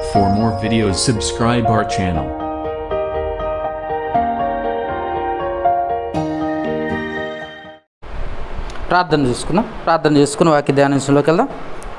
For more videos subscribe our channel. ప్రార్థన చేసుకుందాం ప్రార్థన చేసుకుని వాక్య ధ్యానంలోకి వెళ్దాం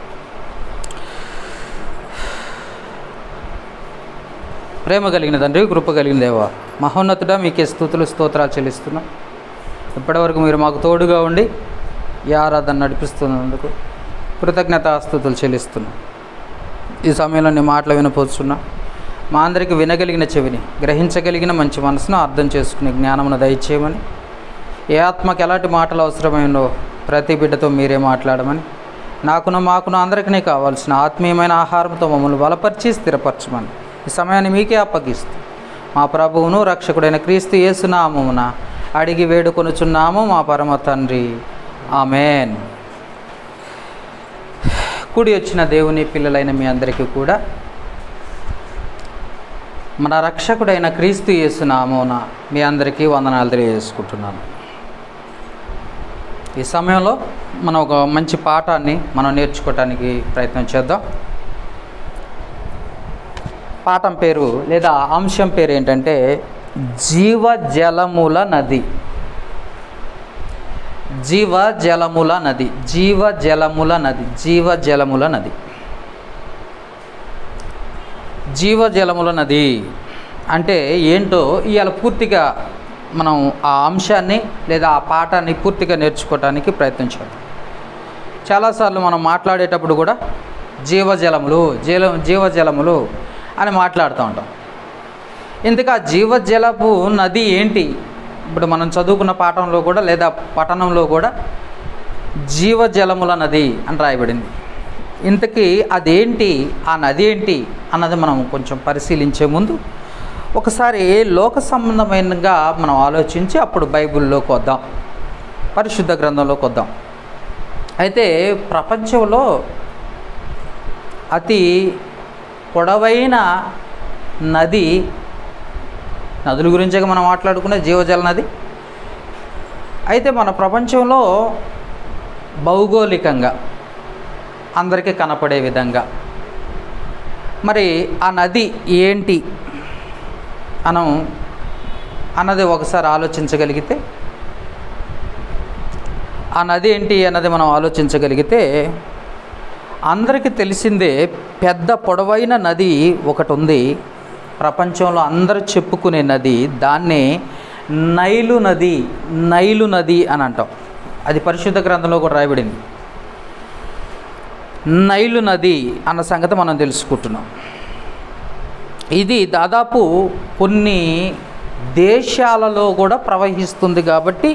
ప్రేమ కలిగిన తండ్రి కృప కలిగిన దేవా మహోన్నతుడా మీకే స్థుతులు స్తోత్రాలు చెల్లిస్తున్నాం ఇప్పటివరకు మీరు మాకు తోడుగా ఉండి ఈ ఆరాధన నడిపిస్తున్నందుకు కృతజ్ఞతాస్తుతులు చెల్లిస్తున్నాం ఈ సమయంలో నీ మాటలు వినపోతున్నా మా అందరికీ వినగలిగిన చెవిని గ్రహించగలిగిన మంచి మనసును అర్థం చేసుకునే జ్ఞానమును దయచేయమని ఏ ఆత్మకి ఎలాంటి మాటలు అవసరమైందో ప్రతి బిడ్డతో మీరే మాట్లాడమని నాకును మాకును అందరికీ కావాల్సిన ఆత్మీయమైన ఆహారంతో మమ్మల్ని బలపరిచి స్థిరపరచమని ఈ సమయాన్ని మీకే అప్పగిస్తూ మా ప్రభువును రక్షకుడైన క్రీస్తు యేసునామమున అడిగి వేడుకొనుచున్నాము మా పరమ తండ్రి ఆమెన్ కూడి వచ్చిన దేవుని పిల్లలైన మీ అందరికీ కూడా మన రక్షకుడైన క్రీస్తు యేసునామమున మీ అందరికీ వందనాలు తెలియజేసుకుంటున్నాను ఈ సమయంలో మనం ఒక మంచి పాఠాన్ని మనం నేర్చుకోవటానికి ప్రయత్నం చేద్దాం పాఠం పేరు లేదా అంశం పేరు ఏంటంటే జీవ జలముల నది జీవ జలముల నది జీవ జలముల నది జీవ జలముల నది జీవ జలముల నది అంటే ఏంటో ఇవాళ పూర్తిగా మనం ఆ అంశాన్ని లేదా ఆ పాఠాన్ని పూర్తిగా నేర్చుకోవటానికి ప్రయత్నించాలి చాలాసార్లు మనం మాట్లాడేటప్పుడు కూడా జీవజలములు జీల జీవజలములు అని మాట్లాడుతూ ఉంటాం ఇంతకు ఆ జీవజలపు నది ఏంటి ఇప్పుడు మనం చదువుకున్న పాఠంలో కూడా లేదా పట్టణంలో కూడా జీవజలముల నది అని రాయబడింది ఇంతకీ అదేంటి ఆ నది ఏంటి అన్నది మనం కొంచెం పరిశీలించే ముందు ఒకసారి లోక సంబంధమైనగా మనం ఆలోచించి అప్పుడు బైబిల్లోకి వద్దాం పరిశుద్ధ గ్రంథంలోకి వద్దాం అయితే ప్రపంచంలో అతి పొడవైన నది నదుల గురించే మనం మాట్లాడుకునే జీవజల నది అయితే మన ప్రపంచంలో భౌగోళికంగా అందరికీ కనపడే విధంగా మరి ఆ నది ఏంటి మనం అన్నది ఒకసారి ఆలోచించగలిగితే ఆ నది ఏంటి అన్నది మనం ఆలోచించగలిగితే అందరికీ తెలిసిందే పెద్ద పొడవైన నది ఒకటి ఉంది ప్రపంచంలో అందరూ చెప్పుకునే నది దాన్నే నైలు నది నైలు నది అని అంటాం అది పరిశుద్ధ గ్రంథంలో కూడా రాయబడింది నైలు నది అన్న సంగతి మనం తెలుసుకుంటున్నాం ఇది దాదాపు కొన్ని దేశాలలో కూడా ప్రవహిస్తుంది కాబట్టి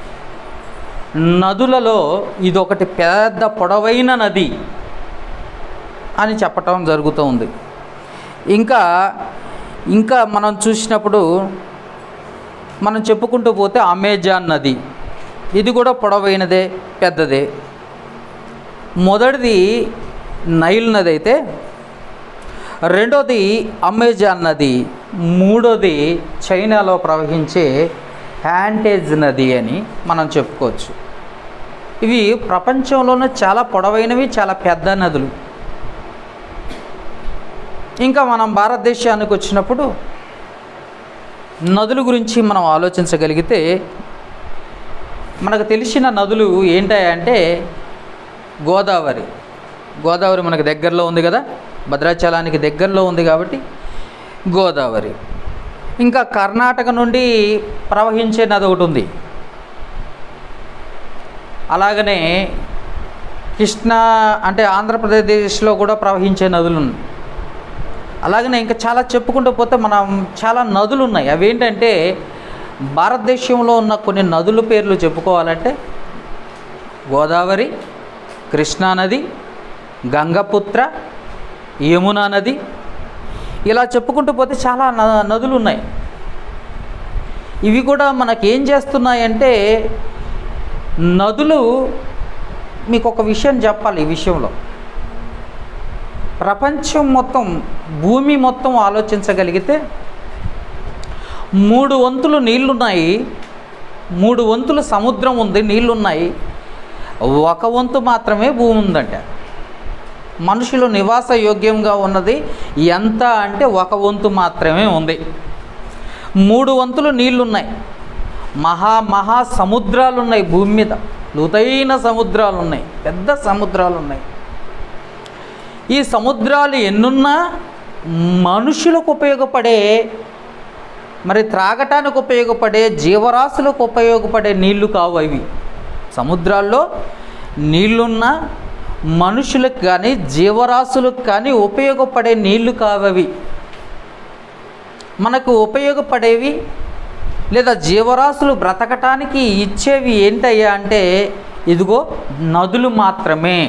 నదులలో ఇది ఒకటి పెద్ద పొడవైన నది అని చెప్పటం జరుగుతూ ఉంది ఇంకా ఇంకా మనం చూసినప్పుడు మనం చెప్పుకుంటూ పోతే అమెజాన్ నది ఇది కూడా పొడవైనదే పెద్దదే మొదటిది నైల్ నది అయితే రెండోది అమెజాన్ నది మూడోది చైనాలో ప్రవహించే హ్యాంటేజ్ నది అని మనం చెప్పుకోవచ్చు ఇవి ప్రపంచంలోనే చాలా పొడవైనవి చాలా పెద్ద నదులు ఇంకా మనం భారతదేశానికి వచ్చినప్పుడు నదుల గురించి మనం ఆలోచించగలిగితే మనకు తెలిసిన నదులు ఏంటంటే గోదావరి గోదావరి మనకు దగ్గరలో ఉంది కదా భద్రాచలానికి దగ్గరలో ఉంది కాబట్టి గోదావరి ఇంకా కర్ణాటక నుండి ప్రవహించే నది ఒకటి ఉంది అలాగనే కృష్ణా అంటే ఆంధ్రప్రదేశ్లో కూడా ప్రవహించే నదులు ఉన్నాయి అలాగనే ఇంకా చాలా చెప్పుకుంటూ పోతే మనం చాలా నదులు ఉన్నాయి అవి ఏంటంటే భారతదేశంలో ఉన్న కొన్ని నదుల పేర్లు చెప్పుకోవాలంటే గోదావరి కృష్ణానది గంగపుత్ర యమునా నది ఇలా చెప్పుకుంటూ పోతే చాలా న- నదులు ఉన్నాయి ఇవి కూడా మనకేం చేస్తున్నాయంటే నదులు మీకు ఒక విషయం చెప్పాలి ఈ విషయంలో ప్రపంచం మొత్తం భూమి మొత్తం ఆలోచించగలిగితే మూడు వంతులు నీళ్లున్నాయి మూడు వంతులు సముద్రం ఉంది నీళ్లున్నాయి ఒక వంతు మాత్రమే భూమి ఉందంట మనుషులు నివాస యోగ్యంగా ఉన్నది ఎంత అంటే ఒక వంతు మాత్రమే ఉంది మూడు వంతులు నీళ్లున్నాయి మహా మహా సముద్రాలు ఉన్నాయి భూమి మీద లోతైన సముద్రాలు ఉన్నాయి పెద్ద సముద్రాలు ఉన్నాయి ఈ సముద్రాలు ఎన్నున్నా మనుషులకు ఉపయోగపడే మరి త్రాగటానికి ఉపయోగపడే జీవరాశులకు ఉపయోగపడే నీళ్లు కావు అవి సముద్రాల్లో నీళ్లున్నా మనుషులకు కానీ జీవరాశులకు కానీ ఉపయోగపడే నీళ్లు కావవి మనకు ఉపయోగపడేవి లేదా జీవరాశులు బ్రతకటానికి ఇచ్చేవి ఏంటయ్యా అంటే ఇదిగో నదులు మాత్రమే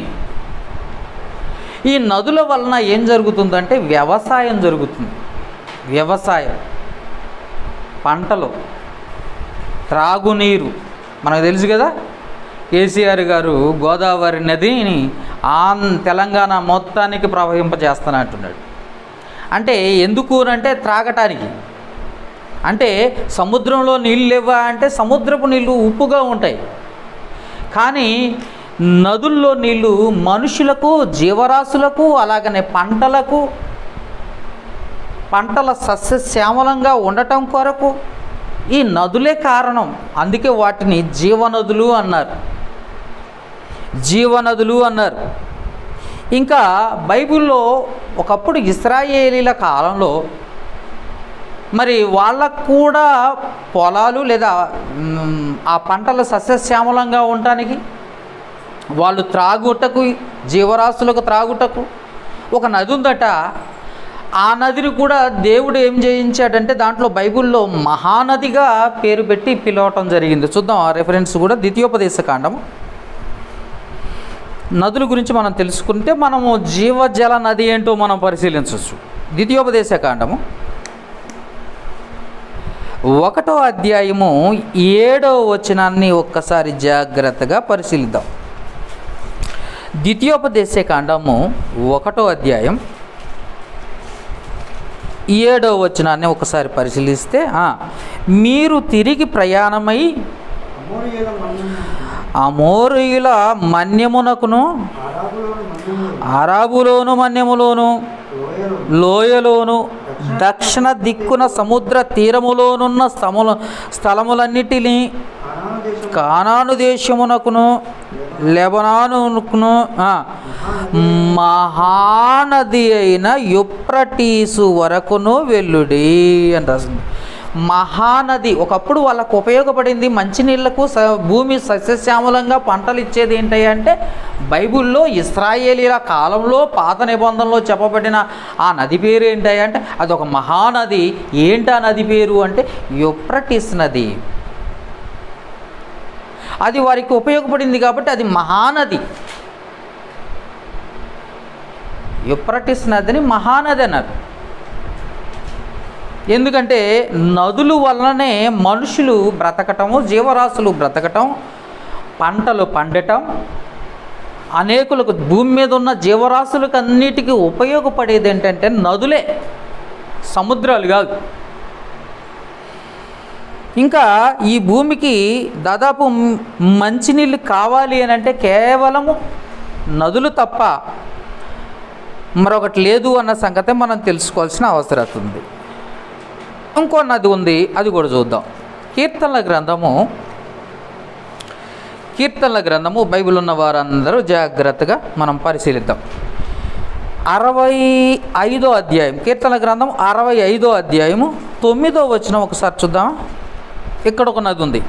ఈ నదుల వలన ఏం జరుగుతుందంటే వ్యవసాయం జరుగుతుంది వ్యవసాయం పంటలు త్రాగునీరు మనకు తెలుసు కదా కేసీఆర్ గారు గోదావరి నదిని ఆన్ తెలంగాణ మొత్తానికి ప్రవహింపజేస్తానంటున్నాడు అంటే ఎందుకు అంటే త్రాగటానికి అంటే సముద్రంలో నీళ్ళు లేవా అంటే సముద్రపు నీళ్ళు ఉప్పుగా ఉంటాయి కానీ నదుల్లో నీళ్ళు మనుషులకు జీవరాశులకు అలాగనే పంటలకు పంటల సస్యశ్యామలంగా ఉండటం కొరకు ఈ నదులే కారణం అందుకే వాటిని జీవనదులు అన్నారు జీవనదులు అన్నారు ఇంకా బైబిల్లో ఒకప్పుడు ఇస్రాయేలీల కాలంలో మరి వాళ్ళకు కూడా పొలాలు లేదా మ్, ఆ పంటలు సస్యశ్యామలంగా ఉండటానికి వాళ్ళు త్రాగుటకు జీవరాశులకు త్రాగుటకు ఒక నది ఉందట ఆ నదిని కూడా దేవుడు ఏం చేయించాడంటే దాంట్లో బైబిల్లో మహానదిగా పేరు పెట్టి పిలవటం జరిగింది చూద్దాం ఆ రెఫరెన్స్ కూడా ద్వితీయోపదేశ కాండము నదుల గురించి మనం తెలుసుకుంటే మనము జీవజల నది ఏంటో మనం పరిశీలించవచ్చు ద్వితీయోపదేశ కాండము ఒకటో అధ్యాయము ఏడో వచనాన్ని ఒక్కసారి జాగ్రత్తగా పరిశీలిద్దాం ద్వితీయోపదేశ కాండము ఒకటో అధ్యాయం ఏడో వచనాన్ని ఒకసారి పరిశీలిస్తే ఆ, మీరు తిరిగి ప్రయాణమై అమోరీయుల మన్యము అమోరియుల మన్యమునకును అరాబులోని మన్యము అరాబులోను మన్యములోను లోయలు లోయలోను దక్షిణ దిక్కున సముద్ర తీరములోనున్న స్థముల స్థలములన్నిటినీ కనాను దేశం కానాను దేశమునకును లెబనానుకును ఆ, మహానది అయిన యుప్రటీసు వరకును వెల్లుడి అని రాసింది మహానది ఒకప్పుడు వాళ్ళకు ఉపయోగపడింది మంచినీళ్లకు స భూమి సస్యశ్యామలంగా పంటలు ఇచ్చేది ఏంటి అంటే బైబిల్లో ఇస్రాయేలీల కాలంలో పాత నిబంధనలో చెప్పబడిన ఆ నది పేరు ఏంటి అంటే అది ఒక మహానది ఏంటి ఆ నది పేరు అంటే యుప్రటిస్ నది అది వారికి ఉపయోగపడింది కాబట్టి అది మహానది యుప్రటిస్ నదిని మహానది అన్నారు ఎందుకంటే నదులు వలననే మనుషులు బ్రతకటము జీవరాశులు బ్రతకటం పంటలు పండటం అనేకులకు భూమి మీద ఉన్న జీవరాశులకు అన్నిటికీ ఉపయోగపడేది ఏంటంటే నదులే సముద్రాలు కాదు ఇంకా ఈ భూమికి దాదాపు మ్- మంచినీళ్ళు కావాలి అని అంటే కేవలము నదులు తప్ప మరొకటి లేదు అన్న సంగతి మనం తెలుసుకోవాల్సిన అవసరం ఉంది ఇంకో నది ఉంది అది కూడా చూద్దాం కీర్తనల గ్రంథము కీర్తనల గ్రంథము బైబిల్ ఉన్న వారందరూ జాగ్రత్తగా మనం పరిశీలిద్దాం అరవై ఐదో అధ్యాయం కీర్తన గ్రంథం అరవై ఐదో అధ్యాయము తొమ్మిదో వచ్చిన ఒకసారి చూద్దాం ఇక్కడ ఒక నది ఉంది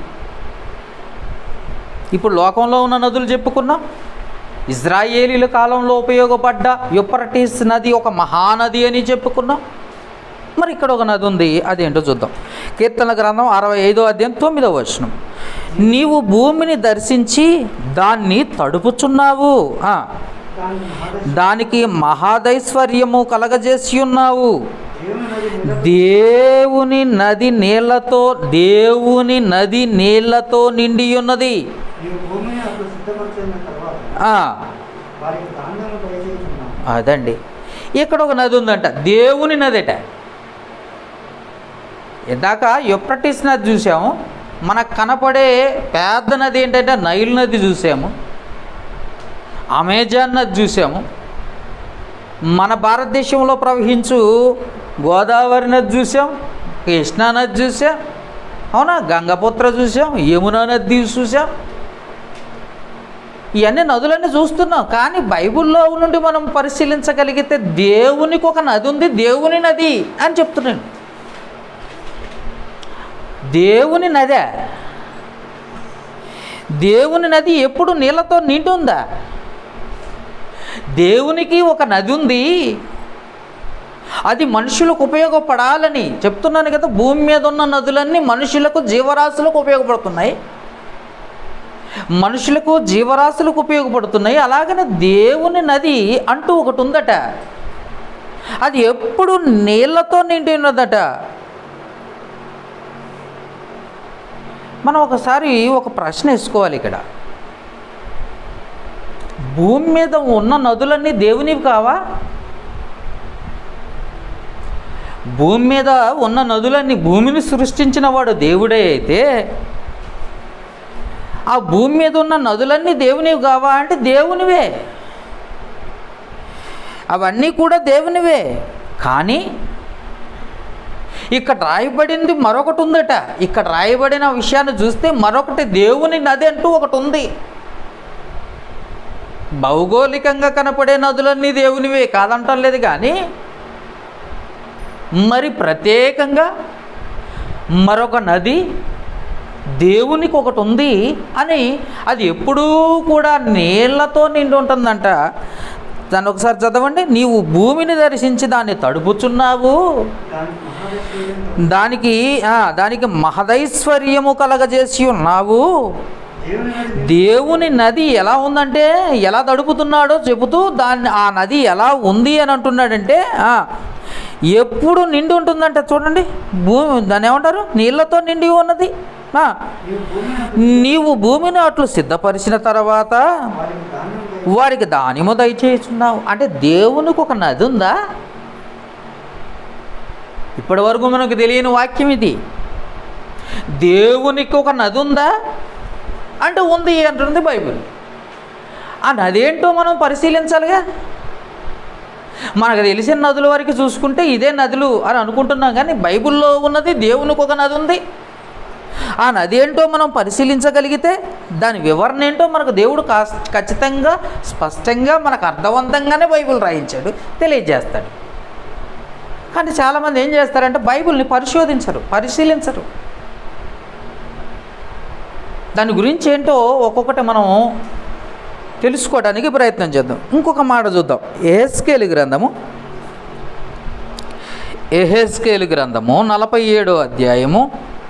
ఇప్పుడు లోకంలో ఉన్న నదులు చెప్పుకున్నాం ఇజ్రాయేలీల కాలంలో ఉపయోగపడ్డ యుపరటీస్ నది ఒక మహానది అని చెప్పుకున్నాం మరి ఇక్కడ ఒక నది ఉంది అదేంటో చూద్దాం కీర్తన గ్రంథం అరవై ఐదో అధ్యాయం తొమ్మిదో వచనం నీవు భూమిని దర్శించి దాన్ని తడుపుచున్నావు ఆ, దాని మహాదశ దానికి మహాదైశ్వర్యము కలగజేసి ఉన్నావు దేవుని దేవుని నది నీళ్లతో నది నీళ్లతో దేవుని నది నీళ్లతో నిండి ఉన్నది నీవు భూమిని అప్పుడు సిద్ధపరిచిన తర్వాత ఆ, వారికి ధాన్యము దయచేస్తున్నావు అదండి ఇక్కడ ఒక నది ఉందంట దేవుని నదిట ఇందాక యుప్రటిస్ నది చూసాము మనకు కనపడే పెద్ద నది ఏంటంటే నైల్ నది చూసాము అమెజాన్ నది చూసాము మన భారతదేశంలో ప్రవహించు గోదావరి నది చూసాం కృష్ణా నది చూసాం అవునా గంగపుత్ర చూసాం యమునా నది చూసాం ఇవన్నీ నదులన్నీ చూస్తున్నాం కానీ బైబిల్లో నుండి మనం పరిశీలించగలిగితే దేవునికి ఒక నది ఉంది దేవుని నది అని చెప్తున్నాను దేవుని నదే దేవుని నది ఎప్పుడు నీళ్ళతో నిండి ఉందా దేవునికి ఒక నది ఉంది అది మనుషులకు ఉపయోగపడాలని చెప్తున్నాను కదా భూమి మీద ఉన్న నదులన్నీ మనుషులకు జీవరాశులకు ఉపయోగపడుతున్నాయి మనుషులకు జీవరాశులకు ఉపయోగపడుతున్నాయి అలాగనే దేవుని నది అంటూ ఒకటి ఉందట అది ఎప్పుడు నీళ్ళతో నిండి ఉన్నదట మనం ఒకసారి ఒక ప్రశ్న వేసుకోవాలి ఇక్కడ భూమి మీద ఉన్న నదులన్నీ దేవునివి కావా భూమి మీద ఉన్న నదులన్నీ భూమిని సృష్టించిన వాడు దేవుడే అయితే ఆ భూమి మీద ఉన్న నదులన్నీ దేవునివి కావా అంటే దేవునివే అవన్నీ కూడా దేవునివే కానీ ఇక్కడ రాయబడింది మరొకటి ఉందట ఇక్కడ రాయబడిన విషయాన్ని చూస్తే మరొకటి దేవుని నది అంటూ ఒకటి ఉంది భౌగోళికంగా కనపడే నదులన్నీ దేవునివే కాదంటం లేదు కానీ మరి ప్రత్యేకంగా మరొక నది దేవునికి ఒకటి ఉంది అని అది ఎప్పుడూ కూడా నీళ్లతో నిండి ఉంటుందంట దాన్ని ఒకసారి చదవండి నీవు భూమిని దర్శించి దాన్ని తడుపుచున్నావు దానికి మహాదైశ్వర్యం దానికి ఆ, దానికి మహదైశ్వర్యము కలగజేసి ఉన్నావు దేవుని నది దేవుని నది ఎలా ఉందంటే ఎలా తడుపుతున్నాడో చెబుతూ దాన్ని ఆ నది ఎలా ఉంది అని అంటున్నాడంటే ఆ, ఎప్పుడు నిండి ఉంటుందంట చూడండి భూమి దాన్ని ఏమంటారు నీళ్ళతో నిండి ఉన్నది ఆ, నీవు భూమిని నీవు భూమిని అట్లు సిద్ధపరిచిన తర్వాత వారికి ధాన్యం దయ- వారికి దానిము దయచేస్తున్నావు అంటే దేవునికి ఒక నది ఉందా ఇప్పటి వరకు మనకు తెలియని వాక్యం ఇది దేవునికి ఒక నది ఉందా అంటే ఉంది అంటుంది బైబిల్ ఆ నది ఏంటో మనం పరిశీలించాలిగా మనకు తెలిసిన నదుల వరకు చూసుకుంటే ఇదే నదులు అని అనుకుంటున్నాం కానీ బైబిల్లో ఉన్నది దేవునికి ఒక నది ఉంది ఆ నది ఏంటో మనం పరిశీలించగలిగితే దాని వివరణ ఏంటో మనకు దేవుడు కాస్ ఖచ్చితంగా స్పష్టంగా మనకు అర్థవంతంగానే బైబిల్ రాయించాడు తెలియజేస్తాడు కానీ చాలామంది ఏం చేస్తారంటే బైబిల్ని పరిశోధించరు పరిశీలించరు దాని గురించి ఏంటో ఒక్కొక్కటి మనం తెలుసుకోవడానికి ప్రయత్నం చేద్దాం ఇంకొక మాట చూద్దాం ఎహెస్కేలు గ్రంథము ఎహెస్కేలు గ్రంథము నలభై ఏడో అధ్యాయము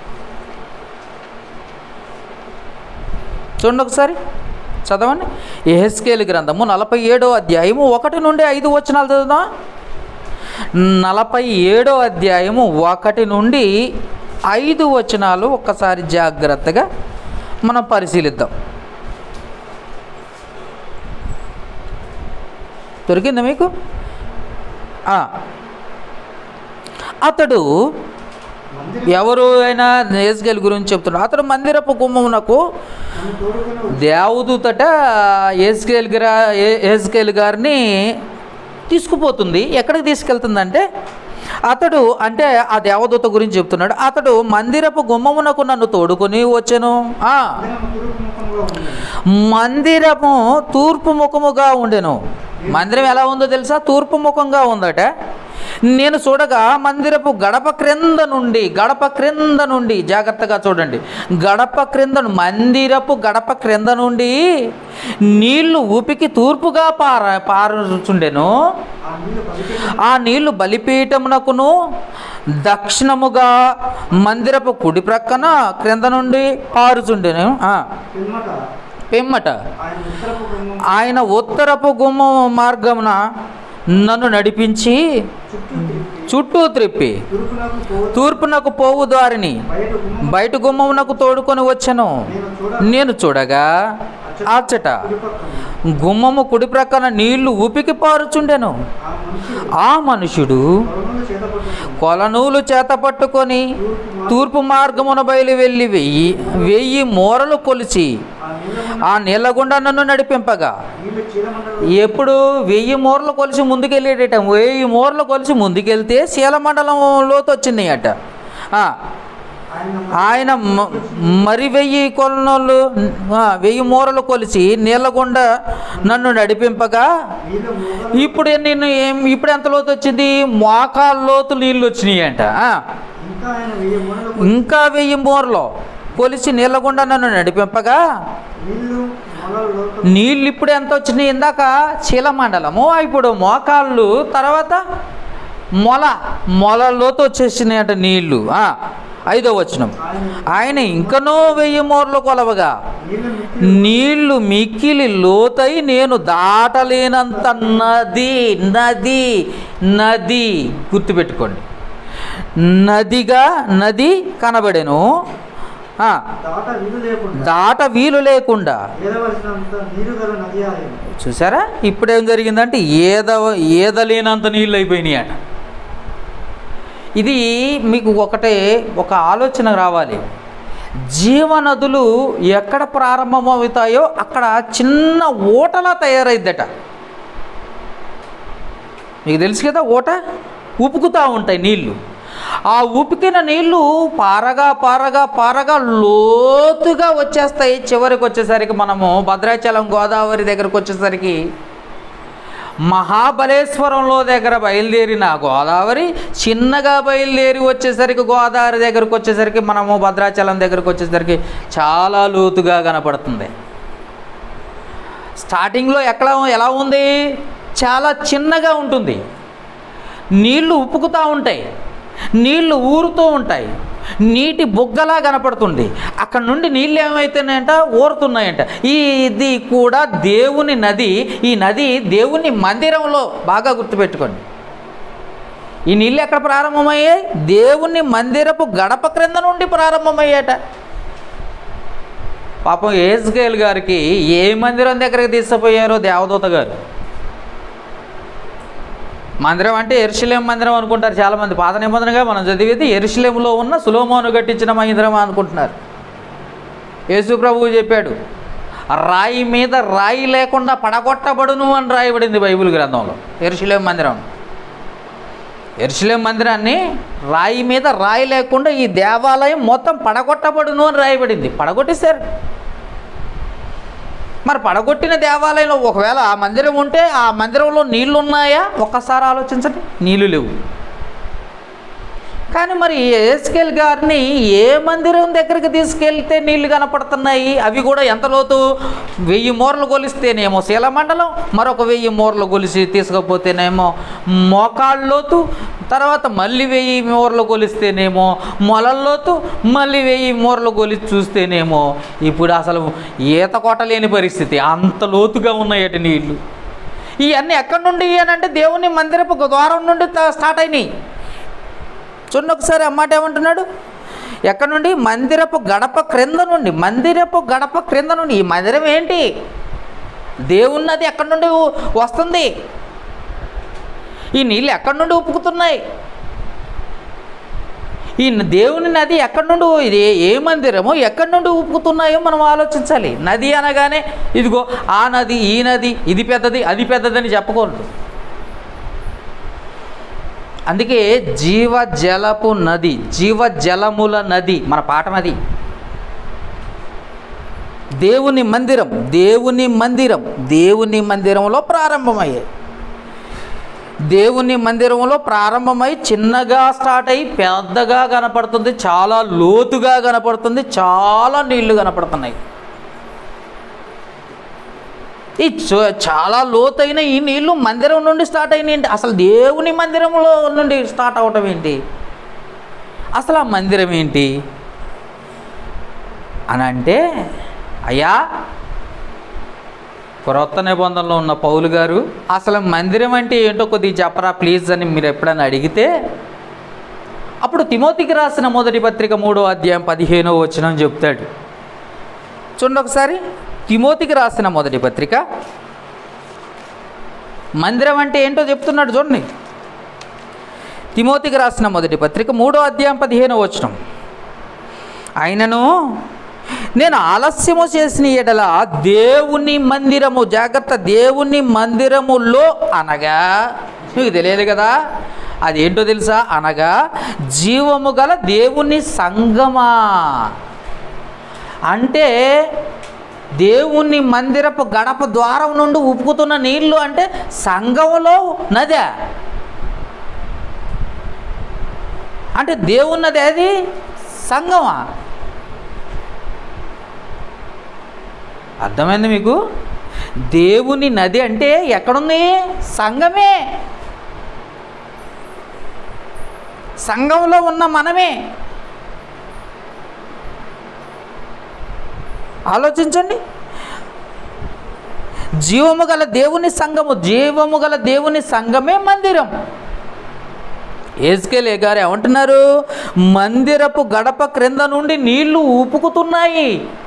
చూడండి ఒకసారి చదవండి ఎహెస్కేలు గ్రంథము నలభై ఏడో అధ్యాయము ఒకటి నుండి ఐదు వచనాలు చదువుదాం నలభై ఏడో అధ్యాయము ఒకటి నుండి ఐదు వచనాలు ఒక్కసారి జాగ్రత్తగా మనం పరిశీలిద్దాం దొరికిందా మీకు ఆ. అతడు మందిరం ఎవరు అయినా నేస్గల్ గురించి చెప్తున్నాడు అతడు మందిరపు గుమ్మమునకు నన్ను తోడుకొని దేవదూతట ఏస్కేల్ గా ఏస్కేల్ గారిని తీసుకుపోతుంది ఎక్కడికి తీసుకెళ్తుందంటే అతడు అంటే ఆ దేవదూత గురించి చెప్తున్నాడు అతడు మందిరపు గుమ్మమునకు నన్ను తోడుకొని వచ్చెను ఆ, మందిరము తూర్పు ముఖముగా ఉండేది మందిరము తూర్పు ముఖముగా ఉండెను మందిరం ఎలా ఉందో తెలుసా తూర్పు ముఖంగా ఉందట నేను చూడగా మందిరపు గడప క్రింద నుండి గడప క్రింద నుండి జాగ్రత్తగా చూడండి గడప క్రింద ను- మందిరపు గడప క్రింద నుండి నీళ్లు ఊపికి తూర్పుగా పార పారుచుండెను ఆ నీళ్లు పలికి ఆ నీళ్లు బలిపీఠమునకును దక్షిణముగా మందిరపు కుడి ప్రక్కన క్రింద నుండి పారుచుండెను ఆ, పిమ్మట పిమ్మట ఆయన ఉత్తరపు గుమ్మం ఆయన ఉత్తరపు గుమ్మ మార్గమున నన్ను నడిపించి చుట్టూ తిరిగి చుట్టూ త్రిప్పి తూర్పునకు పోవు తూర్పునకు పోవు దారిని బయట గుమ్మం బయట గుమ్మమునకు తోడుకొని వచ్చాను నేను చూడ నేను చూడగా అచ్చట కుడి పక్కన గుమ్మము కుడి ప్రక్కన నీళ్లు ఊపికి పారుచుండెను ఆ మనుషుడు ఆ మనుషుడు కొలనులు చేతపట్టుకుని కొలనూలు చేత పట్టుకొని తూర్పు మార్గమున బయలు వెళ్ళి వెయ్యి వెయ్యి మూరలు కొలిచి ఆ నీళ్ళ ఆ నీళ్ళగుండా నన్ను నడిపింపగా నీళ్ళు చీలమండలు ఎప్పుడు వెయ్యి మూరలు కొలిసి ముందుకెళ్ళేటట వెయ్యి మూరలు కొలిసి ముందుకెళ్తే శీలమండలంలోకి వచ్చింది అట ఆ, ఆయన ఆయన మ- మరి వెయ్యి కొలనోళ్ళు ఆ, వెయ్యి మూరలు కొలిచి నీళ్ళగుండా నన్ను నడిపింపగా నీళ్ళు మూగలు ఇప్పుడు నేను ఏం ఇప్పుడు ఎంత లోతు వచ్చింది మోకాల లోతు నీళ్ళు వచ్చినాయి అంట ఆ. ఇంకా ఆయన వెయ్యి మూడలు ఇంకా వెయ్యి మూరలు కొలిచి నీళ్ళగుండా నన్ను నడిపింపగా నీళ్ళు మొలలు లోతు నీళ్ళు ఇప్పుడు ఎంత వచ్చినాయి ఇందాక చీలమండలము ఇప్పుడు మోకాళ్ళు తర్వాత మొల మొల లోతు వచ్చేసినాయట నీళ్ళు ఆ, ఐదో వచనం ఆయన ఆయన ఇంకనూ వెయ్యి మూరలు కొలవగా నీళ్ళు మిక్కి నీళ్లు మిక్కిలి లోతై నేను దాటలేనంత నది నది నది గుర్తుపెట్టుకోండి నదిగా నది కనబడెను ఆ, దాట వీలు లేకుండా దాట వీలు లేకుండా ఏదవలసినంత నీరు గల నది ఆయన చూసారా ఇప్పుడేం జరిగిందంటే ఏద ఏదలేనంత నీళ్ళు అయిపోయినాయి అట ఇది మీకు ఒకటే ఒక ఆలోచన రావాలి జీవనదులు ఎక్కడ ప్రారంభమవుతాయో అక్కడ చిన్న ఓటలా తయారైద్దట మీకు తెలుసు కదా ఓట ఉపుకుతూ ఉంటాయి నీళ్లు ఆ ఉపికిన నీళ్లు పారగా పారగా పారగా లోతుగా వచ్చేస్తాయి చివరికి వచ్చేసరికి మనము భద్రాచలం గోదావరి దగ్గరకు వచ్చేసరికి మహాబలేశ్వరంలో దగ్గర బయలుదేరిన గోదావరి చిన్నగా బయలుదేరి వచ్చేసరికి గోదావరి దగ్గరకు వచ్చేసరికి మనము భద్రాచలం దగ్గరకు వచ్చేసరికి చాలా లోతుగా కనపడుతుంది స్టార్టింగ్లో ఎక్కడ ఎలా ఉంది చాలా చిన్నగా ఉంటుంది నీళ్లు ఉప్పుకుతూ ఉంటాయి నీళ్లు ఊరుతూ ఉంటాయి నీటి బుగ్గలా కనపడుతుంది అక్కడ నుండి నీళ్ళు ఏమైతున్నాయంట ఊరుతున్నాయంట ఈ ఇది కూడా దేవుని నది ఈ నది దేవుని మందిరంలో బాగా గుర్తుపెట్టుకోండి ఈ నీళ్ళు ఎక్కడ ప్రారంభమయ్యాయి దేవుని మందిరపు గడప క్రింద నుండి ప్రారంభమయ్యాట పాపం ఏజ్గేల్ గారికి ఏ మందిరం దగ్గరికి తీసుకుపోయారో దేవదూత గారు మందిరం అంటే ఎరుషలేం మందిరం అనుకుంటారు చాలామంది పాత నిబంధనగా మనం చదివేది ఎరుషలేంలో ఉన్న సులోమోను కట్టించిన మందిరం అనుకుంటున్నారు యేసు ప్రభువు చెప్పాడు రాయి మీద రాయి లేకుండా పడగొట్టబడును అని రాయబడింది బైబిల్ గ్రంథంలో ఎరుషలేం మందిరం ఎరుషలేం మందిరాన్ని రాయి మీద రాయి లేకుండా ఈ దేవాలయం మొత్తం పడగొట్టబడును అని రాయబడింది పడగొట్టేశారు మరి పడగొట్టిన దేవాలయంలో ఒకవేళ ఆ మందిరం ఉంటే ఆ మందిరంలో నీళ్లు ఉన్నాయా ఒక్కసారి ఆలోచించండి నీళ్లు లేవు కానీ మరి ఏస్కేల్ గారిని ఏ మందిరం దగ్గరికి తీసుకెళ్తే నీళ్లు కనపడుతున్నాయి అవి కూడా ఎంత లోతు వెయ్యి మూరలు కొలిస్తేనేమో శీలమండలం మరొక వెయ్యి మూరలు కొలిసి తీసుకపోతేనేమో మోకాళ్ళ లోతు తర్వాత మళ్ళీ వెయ్యి మూరలు కొలిస్తేనేమో మొలల్లోతు మళ్ళీ వెయ్యి మూరలు కొలిసి చూస్తేనేమో ఇప్పుడు అసలు ఈత కొట్టలేని పరిస్థితి అంత లోతుగా ఉన్నాయట నీళ్లు ఇవన్నీ ఎక్కడి నుండి అని అంటే దేవుని మందిరపు ద్వారం నుండి త- స్టార్ట్ అయినాయి చూడండి ఒకసారి అమ్మాట ఏమంటున్నాడు ఎక్కడ నుండి మందిరపు గడప క్రింద నుండి మందిరపు గడప క్రింద నుండి ఈ మందిరం ఏంటి దేవున్నది ఎక్కడి నుండి వ- వస్తుంది ఈ నీళ్ళు ఎక్కడి నుండి ఉప్పుకుతున్నాయి ఈ దేవుని నది ఎక్కడి నుండి ఇది ఏ- ఏ మందిరమో ఎక్కడి నుండి ఉప్పుకుతున్నాయో మనం ఆలోచించాలి నది అనగానే ఇదిగో ఆ నది ఈ నది ఇది పెద్దది అది పెద్దదని చెప్పకూడదు అందుకే జీవ జలపు నది జీవ జలముల నది మన పాఠం అది దేవుని మందిరం దేవుని మందిరం దేవుని మందిరంలో ప్రారంభమయ్యాయి దేవుని మందిరంలో ప్రారంభమై చిన్నగా స్టార్ట్ అయ్యి పెద్దగా కనపడుతుంది చాలా లోతుగా కనపడుతుంది చాలా నీళ్లు కనపడుతున్నాయి ఈ చ- చాలా లోతైన ఈ నీళ్లు మందిరం నుండి స్టార్ట్ అయినాయండి అసలు దేవుని మందిరంలో నుండి స్టార్ట్ అవటం ఏంటి అసలు ఆ మందిరం ఏంటి అని అంటే అయ్యా క్రొత్త నిబంధనలో ఉన్న పౌలు గారు అసలు మందిరం అంటే ఏంటో కొద్దిగా చెప్పరా ప్లీజ్ అని మీరు ఎప్పుడైనా అడిగితే అప్పుడు తిమోతికి రాసిన మొదటి పత్రిక మూడో అధ్యాయం పదిహేనో వచనం చెప్తాడు చూడండి ఒకసారి తిమోతికి రాసిన మొదటి పత్రిక మందిరం అంటే ఏంటో చెప్తున్నాడు చూడండి తిమోతికి రాసిన మొదటి పత్రిక మూడో అధ్యాయం పదిహేను వచనం ఆయనను నేను ఆలస్యము చేసిన ఎడల దేవుని మందిరము జాగ్రత్త దేవుని మందిరములో అనగా మీకు తెలియదు కదా అదేంటో తెలుసా అనగా జీవము గల దేవుని సంగమా అంటే దేవుని మందిరపు గడప ద్వారం నుండి ఉపుకుతున్న నీళ్లు అంటే సంఘములో నదే అంటే దేవున్నది అది సంగమా అర్థమైంది మీకు దేవుని నది అంటే ఎక్కడుంది సంఘమే సంఘంలో ఉన్న మనమే ఆలోచించండి జీవము గల దేవుని సంఘము జీవము గల దేవుని సంఘమే మందిరం ఏజ్కేలే గారు ఏమంటున్నారు మందిరపు గడప క్రింద నుండి నీళ్లు ఊపుకుతున్నాయి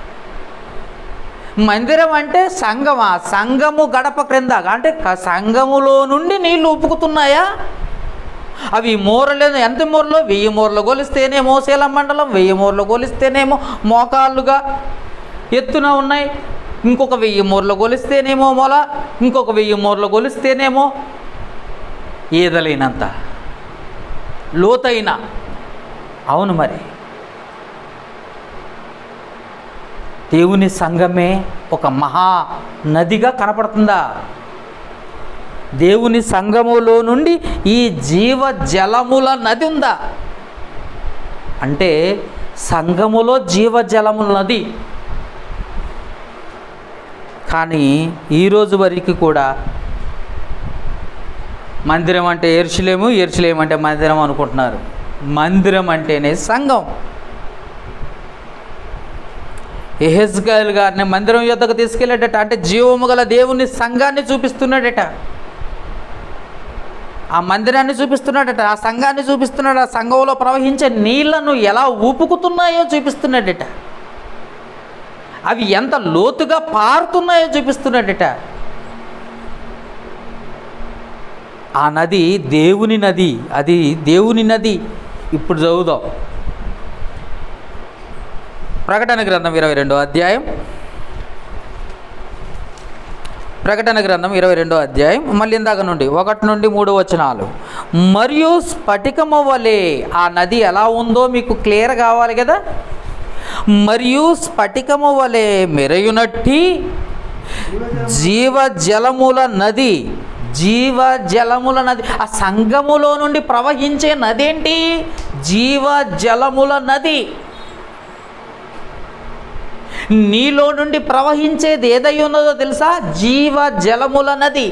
మందిరం అంటే సంఘమా సంఘము గడప క్రింద అంటే క- సంఘములో నుండి నీళ్లు ఉప్పుకుతున్నాయా అవి మూరలేదు ఎంత మూరలో వెయ్యి మూరలు కొలిస్తేనేమో శీలం మండలం వెయ్యి మూరలు కొలిస్తేనేమో మోకాళ్ళుగా ఎత్తున ఉన్నాయి ఇంకొక వెయ్యి మూరలు కొలిస్తేనేమో మొల ఇంకొక వెయ్యి మూరలు కొలిస్తేనేమో ఈదలైనంత లోతైన అవును మరి దేవుని సంఘమే ఒక మహా నదిగా కనపడుతుందా దేవుని సంఘములో నుండి ఈ జీవ జలముల నది ఉందా అంటే సంఘములో జీవ జలముల నది కానీ ఈరోజు వరకు కూడా మందిరం అంటే ఎర్చులేము ఎర్చులేము అంటే మందిరం అనుకుంటున్నారు మందిరం అంటేనే సంఘం ఎహెజ్గాయల్ గారిని మందిరం యొద్దకు తీసుకెళ్ళాడట అంటే జీవము గల దేవుని సంఘాన్ని చూపిస్తున్నాడట ఆ మందిరాన్ని చూపిస్తున్నాడట ఆ సంఘాన్ని చూపిస్తున్నాడు ఆ సంఘంలో ప్రవహించే నీళ్లను ఎలా ఊపుకుతున్నాయో చూపిస్తున్నాడట అవి ఎంత లోతుగా పారుతున్నాయో చూపిస్తున్నాడట ఆ నది దేవుని నది అది దేవుని నది ఇప్పుడు చదువుదాం ప్రకటన గ్రంథం ఇరవై రెండో అధ్యాయం ప్రకటన గ్రంథం ఇరవై రెండో అధ్యాయం మళ్ళీ ఇందాక నుండి ఒకటి నుండి మూడు వచనాలు మరియు స్ఫటికము వలె ఆ నది ఎలా ఉందో మీకు క్లియర్ కావాలి కదా మరియు స్ఫటికము వలె మెరయునట్టి జీవ జలముల నది జీవ జలముల నది ఆ సంగములో నుండి ప్రవహించే నది ఏంటి జీవ జలముల నది నీలో నుండి ప్రవహించేది ఏదై ఉన్నదో తెలుసా జీవ జలముల నది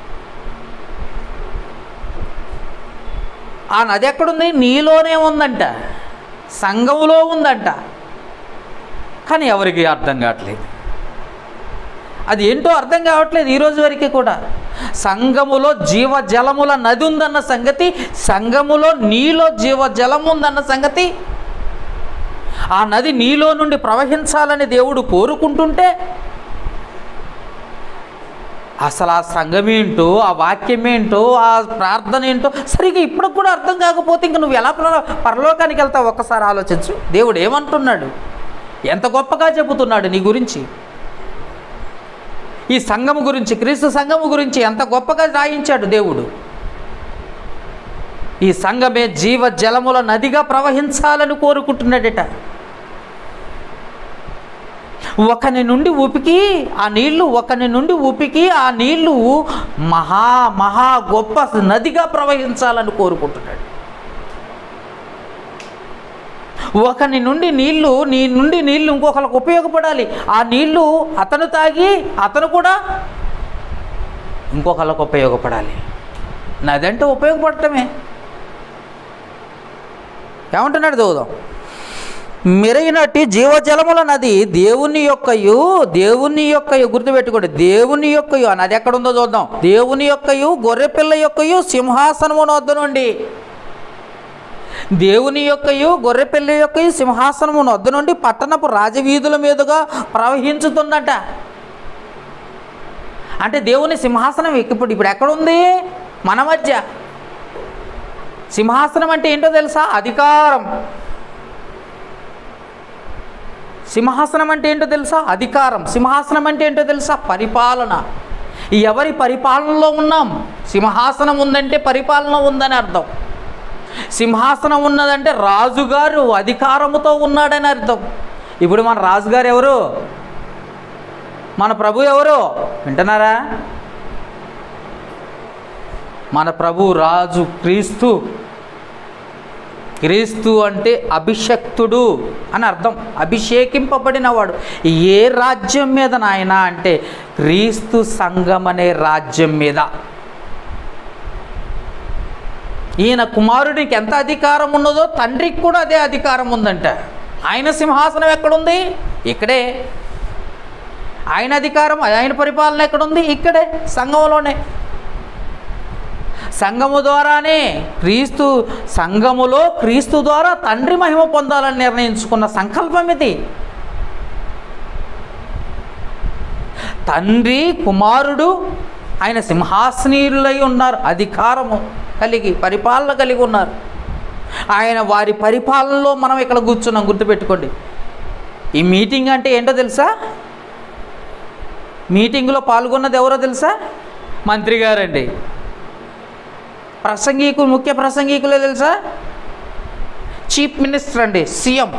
ఆ నది ఎక్కడుంది నీలోనే ఉందంట సంఘములో ఉందంట కానీ ఎవరికి అర్థం కావట్లేదు అది ఏంటో అర్థం కావట్లేదు ఈ రోజు వరకు కూడా సంఘములో జీవ జలముల నది ఉందన్న సంగతి సంఘములో నీలో జీవ జలం ఉందన్న సంగతి ఆ నది నీలో నుండి ప్రవహించాలని దేవుడు కోరుకుంటుంటే అసలు ఆ సంఘం ఏంటో ఆ వాక్యం ఏంటో ఆ ప్రార్థన ఏంటో సరిగా ఇప్పుడు కూడా అర్థం కాకపోతే ఇంక నువ్వు ఎలా పర- పరలోకానికి వెళ్తావు ఒక్కసారి ఆలోచించు దేవుడు ఏమంటున్నాడు ఎంత గొప్పగా చెబుతున్నాడు నీ గురించి ఈ సంఘము గురించి క్రీస్తు సంఘము గురించి ఎంత గొప్పగా రాయించాడు దేవుడు ఈ సంఘమే జీవ జలముల నదిగా ప్రవహించాలని కోరుకుంటున్నాడట ఒకని నుండి ఊపికి ఆ నీళ్లు ఒకని నుండి ఊపికి ఆ నీళ్లు మహా మహా గొప్ప నదిగా ప్రవహించాలని కోరుకుంటున్నాడు ఒకని నుండి నీళ్లు నీ నుండి నీళ్లు ఇంకొకరికి ఉపయోగపడాలి ఆ నీళ్లు అతను తాగి అతను కూడా ఇంకొకళ్ళకు ఉపయోగపడాలి నదంటే ఉపయోగపడటమే ఏమంటున్నాడు చదువుదాం మెరైనట్టి జీవజలముల నది దేవుని యొక్కయు దేవుని యొక్కయు గుర్తుపెట్టుకోండి దేవుని యొక్కయు ఆ నది ఎక్కడుందో చూద్దాం దేవుని యొక్కయు గొర్రెపిల్ల యొక్కయు సింహాసనము వద్ద నుండి దేవుని యొక్కయు గొర్రెపిల్ల యొక్కయు సింహాసనము వద్ద నుండి పట్టణపు రాజవీధుల మీదుగా ప్రవహించుతుందట అంటే దేవుని సింహాసనం ఇప్పుడు ఇప్పుడు ఎక్కడుంది మన మధ్య సింహాసనం అంటే ఏంటో తెలుసా అధికారం సింహాసనం అంటే ఏంటో తెలుసా అధికారం సింహాసనం అంటే ఏంటో తెలుసా పరిపాలన ఎవరి పరిపాలనలో ఉన్నాం సింహాసనం ఉందంటే పరిపాలన ఉందని అర్థం సింహాసనం ఉన్నదంటే రాజుగారు అధికారముతో ఉన్నాడని అర్థం ఇప్పుడు మన రాజుగారు ఎవరు మన ప్రభు ఎవరు వింటున్నారా మన ప్రభు రాజు క్రీస్తు క్రీస్తు అంటే అభిషక్తుడు అని అర్థం అభిషేకింపబడినవాడు ఏ రాజ్యం మీద నాయన అంటే క్రీస్తు సంఘం అనే రాజ్యం మీద ఈయన కుమారుడికి ఎంత అధికారం ఉన్నదో తండ్రికి కూడా అదే అధికారం ఉందంట ఆయన సింహాసనం ఎక్కడుంది ఇక్కడే ఆయన అధికారం ఆయన పరిపాలన ఎక్కడుంది ఇక్కడే సంఘంలోనే సంఘము ద్వారానే క్రీస్తు సంఘములో క్రీస్తు ద్వారా తండ్రి మహిమ పొందాలని నిర్ణయించుకున్న సంకల్పం ఇది తండ్రి కుమారుడు ఆయన సింహాసనీయులై ఉన్నారు అధికారము కలిగి పరిపాలన కలిగి ఉన్నారు ఆయన వారి పరిపాలనలో మనం ఇక్కడ కూర్చున్నాం గుర్తుపెట్టుకోండి ఈ మీటింగ్ అంటే ఏంటో తెలుసా మీటింగ్లో పాల్గొన్నది ఎవరో తెలుసా మంత్రి గారండి ప్రసంగికులు ముఖ్య ప్రసంగికులే తెలుసా చీఫ్ మినిస్టర్ అండి సీఎం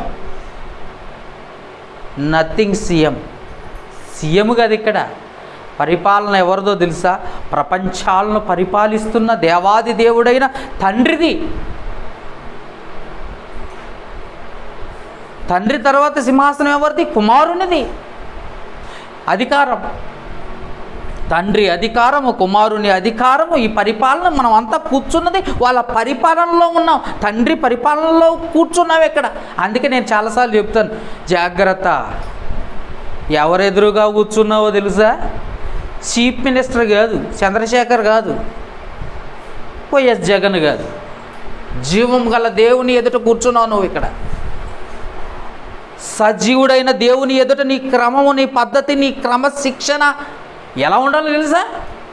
నథింగ్ సీఎం సీఎం కాదు ఇక్కడ పరిపాలన ఎవరిదో తెలుసా ప్రపంచాలను పరిపాలిస్తున్న దేవాది దేవుడైన తండ్రిది తండ్రి తర్వాత సింహాసనం ఎవరిది కుమారునిది అధికారం తండ్రి అధికారము కుమారుని అధికారము ఈ పరిపాలన మనం అంతా కూర్చున్నది వాళ్ళ పరిపాలనలో ఉన్నాం తండ్రి పరిపాలనలో కూర్చున్నాం ఇక్కడ అందుకే నేను చాలాసార్లు చెప్తాను జాగ్రత్త ఎవరెదురుగా కూర్చున్నావో తెలుసా చీఫ్ మినిస్టర్ కాదు చంద్రశేఖర్ కాదు వైఎస్ జగన్ కాదు జీవం గల దేవుని ఎదుట కూర్చున్నావు నువ్వు ఇక్కడ సజీవుడైన దేవుని ఎదుట నీ క్రమము నీ పద్ధతి నీ క్రమశిక్షణ ఎలా ఉండాలో తెలుసా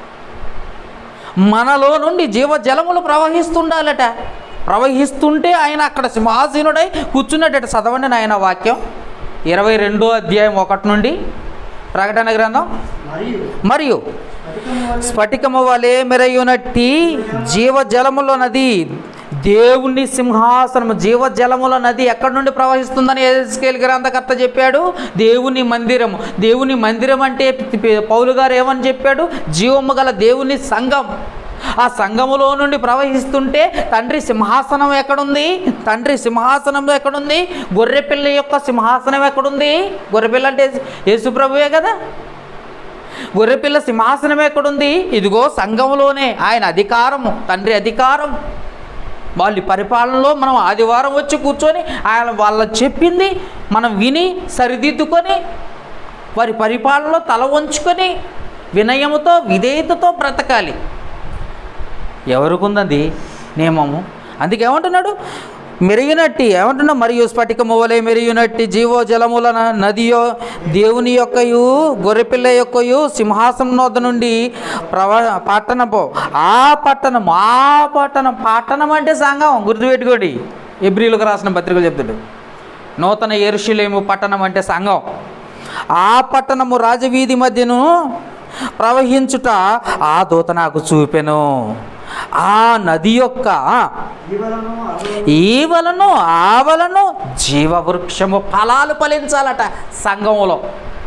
మనలో నుండి జీవజలములు ప్రవహిస్తుండాలట ప్రవహిస్తుంటే ఆయన అక్కడ సింహాసీనుడై కూర్చున్నట్ట చదవండి నాయన వాక్యం ఇరవై రెండో అధ్యాయం ఒకటి నుండి ప్రకటన గ్రంథం మరియు మరియు స్ఫటికము వలె స్ఫటికము వలె మెరయునట్టి జీవజలముల నది దేవుని సింహాసనము జీవజలముల నది ఎక్కడి నుండి ప్రవహిస్తుందని ఎస్కేల్ గ్రంథకర్త చెప్పాడు దేవుని మందిరము దేవుని మందిరం అంటే పౌలు గారు ఏమని చెప్పాడు జీవము గల దేవుని సంఘం ఆ సంఘములో నుండి ప్రవహిస్తుంటే తండ్రి సింహాసనం ఎక్కడుంది తండ్రి సింహాసనం ఎక్కడుంది గొర్రెపిల్ల యొక్క సింహాసనం ఎక్కడుంది గొర్రెపిల్ల అంటే యేసుప్రభువే కదా గొర్రెపిల్ల సింహాసనం ఎక్కడుంది ఇదిగో సంఘంలోనే ఆయన అధికారము తండ్రి అధికారం వాళ్ళ పరిపాలనలో మనం ఆదివారం వచ్చి కూర్చొని ఆయన వాళ్ళ చెప్పింది మనం విని సరిదిద్దుకొని వారి పరిపాలనలో తల వంచుకొని వినయముతో విధేయతతో బ్రతకాలి ఎవరికుందంది నియమము అందుకే ఏమంటున్నాడు మెరిగినట్టి ఏమంటున్నా మరియు స్ఫటికము వలె మెరిగినట్టి జీవో జలముల న- నదియో దేవుని యొక్కయు గొర్రెపిల్ల యొక్కయు సింహాసనం నొద్ద నుండి ప్రవ పట్టణపు ఆ పట్టణం ఆ పట్టణం పట్టణం అంటే సంఘం గుర్తుపెట్టుకోండి ఎబ్రిలకు రాసిన పత్రికలు చెప్తాడు నూతన ఎరుషులేము పట్టణం అంటే సంఘం ఆ పట్టణము రాజవీధి మధ్యను ప్రవహించుట ఆ దూత నాకు చూపెను ఆ నది యొక్క జీవలను అలలను ఈవలను ఆవలను జీవవృక్షము ఫలాలు ఫలించాలట సంఘములో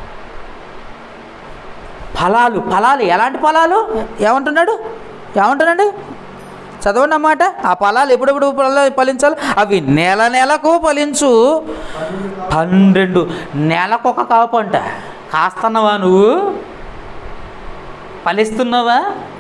ఫలాలు ఫలాలు ఎలాంటి ఫలాలు ఏమంటున్నాడు ఏమంటున్నాడు చదవండి అన్నమాట ఆ ఫలాలు ఎప్పుడెప్పుడు ఫలాలు ఫలించాలి అవి నెల నెలకు ఫలించు పన్నెండు నెలకొక కాపు అంట కాస్తున్నావా నువ్వు ఫలిస్తున్నావా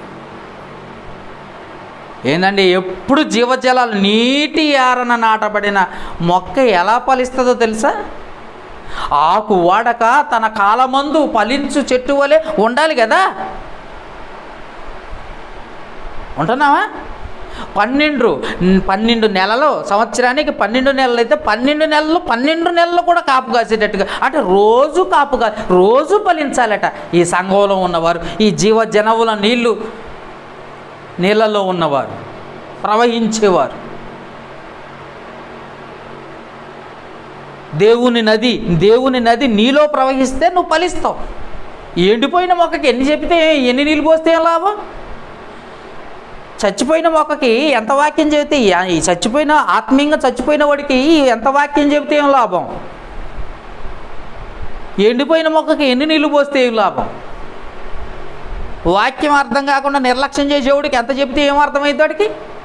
ఏందండి ఎప్పుడు జీవజలాలు నీటి ఆరన నాటబడిన మొక్క ఎలా ఫలిస్తుందో తెలుసా ఆకు వాడక తన కాలమందు ఫలించు చెట్టు వలె ఉండాలి కదా ఉంటున్నావా పన్నెండు పన్నెండు నెలలు సంవత్సరానికి పన్నెండు నెలలు అయితే పన్నెండు నెలలు పన్నెండు నెలలు కూడా కాపు కాసేటట్టుగా అంటే రోజు కాపు కా రోజు ఫలించాలట ఈ సంఘంలో ఉన్నవారు ఈ జీవ జనవుల నీళ్లు నీళ్ళలో ఉన్నవారు ప్రవహించేవారు దేవుని నది దేవుని నది నీలో ప్రవహిస్తే నువ్వు ఫలిస్తావు ఎండిపోయిన మొక్కకి ఎన్ని చెప్తే ఎన్ని నీళ్ళు పోస్తే ఏం లాభం చచ్చిపోయిన మొక్కకి ఎంత వాక్యం చెబితే ఈ చచ్చిపోయిన ఆత్మీయంగా చచ్చిపోయిన వాడికి ఎంత వాక్యం చెబితే ఏం లాభం ఎండిపోయిన మొక్కకి ఎన్ని నీళ్ళు పోస్తే ఏం లాభం వాక్యం అర్థం కాకుండా నిర్లక్ష్యం చేసేవాడికి ఎంత చెప్తే ఏం అర్థమైంది వాడికి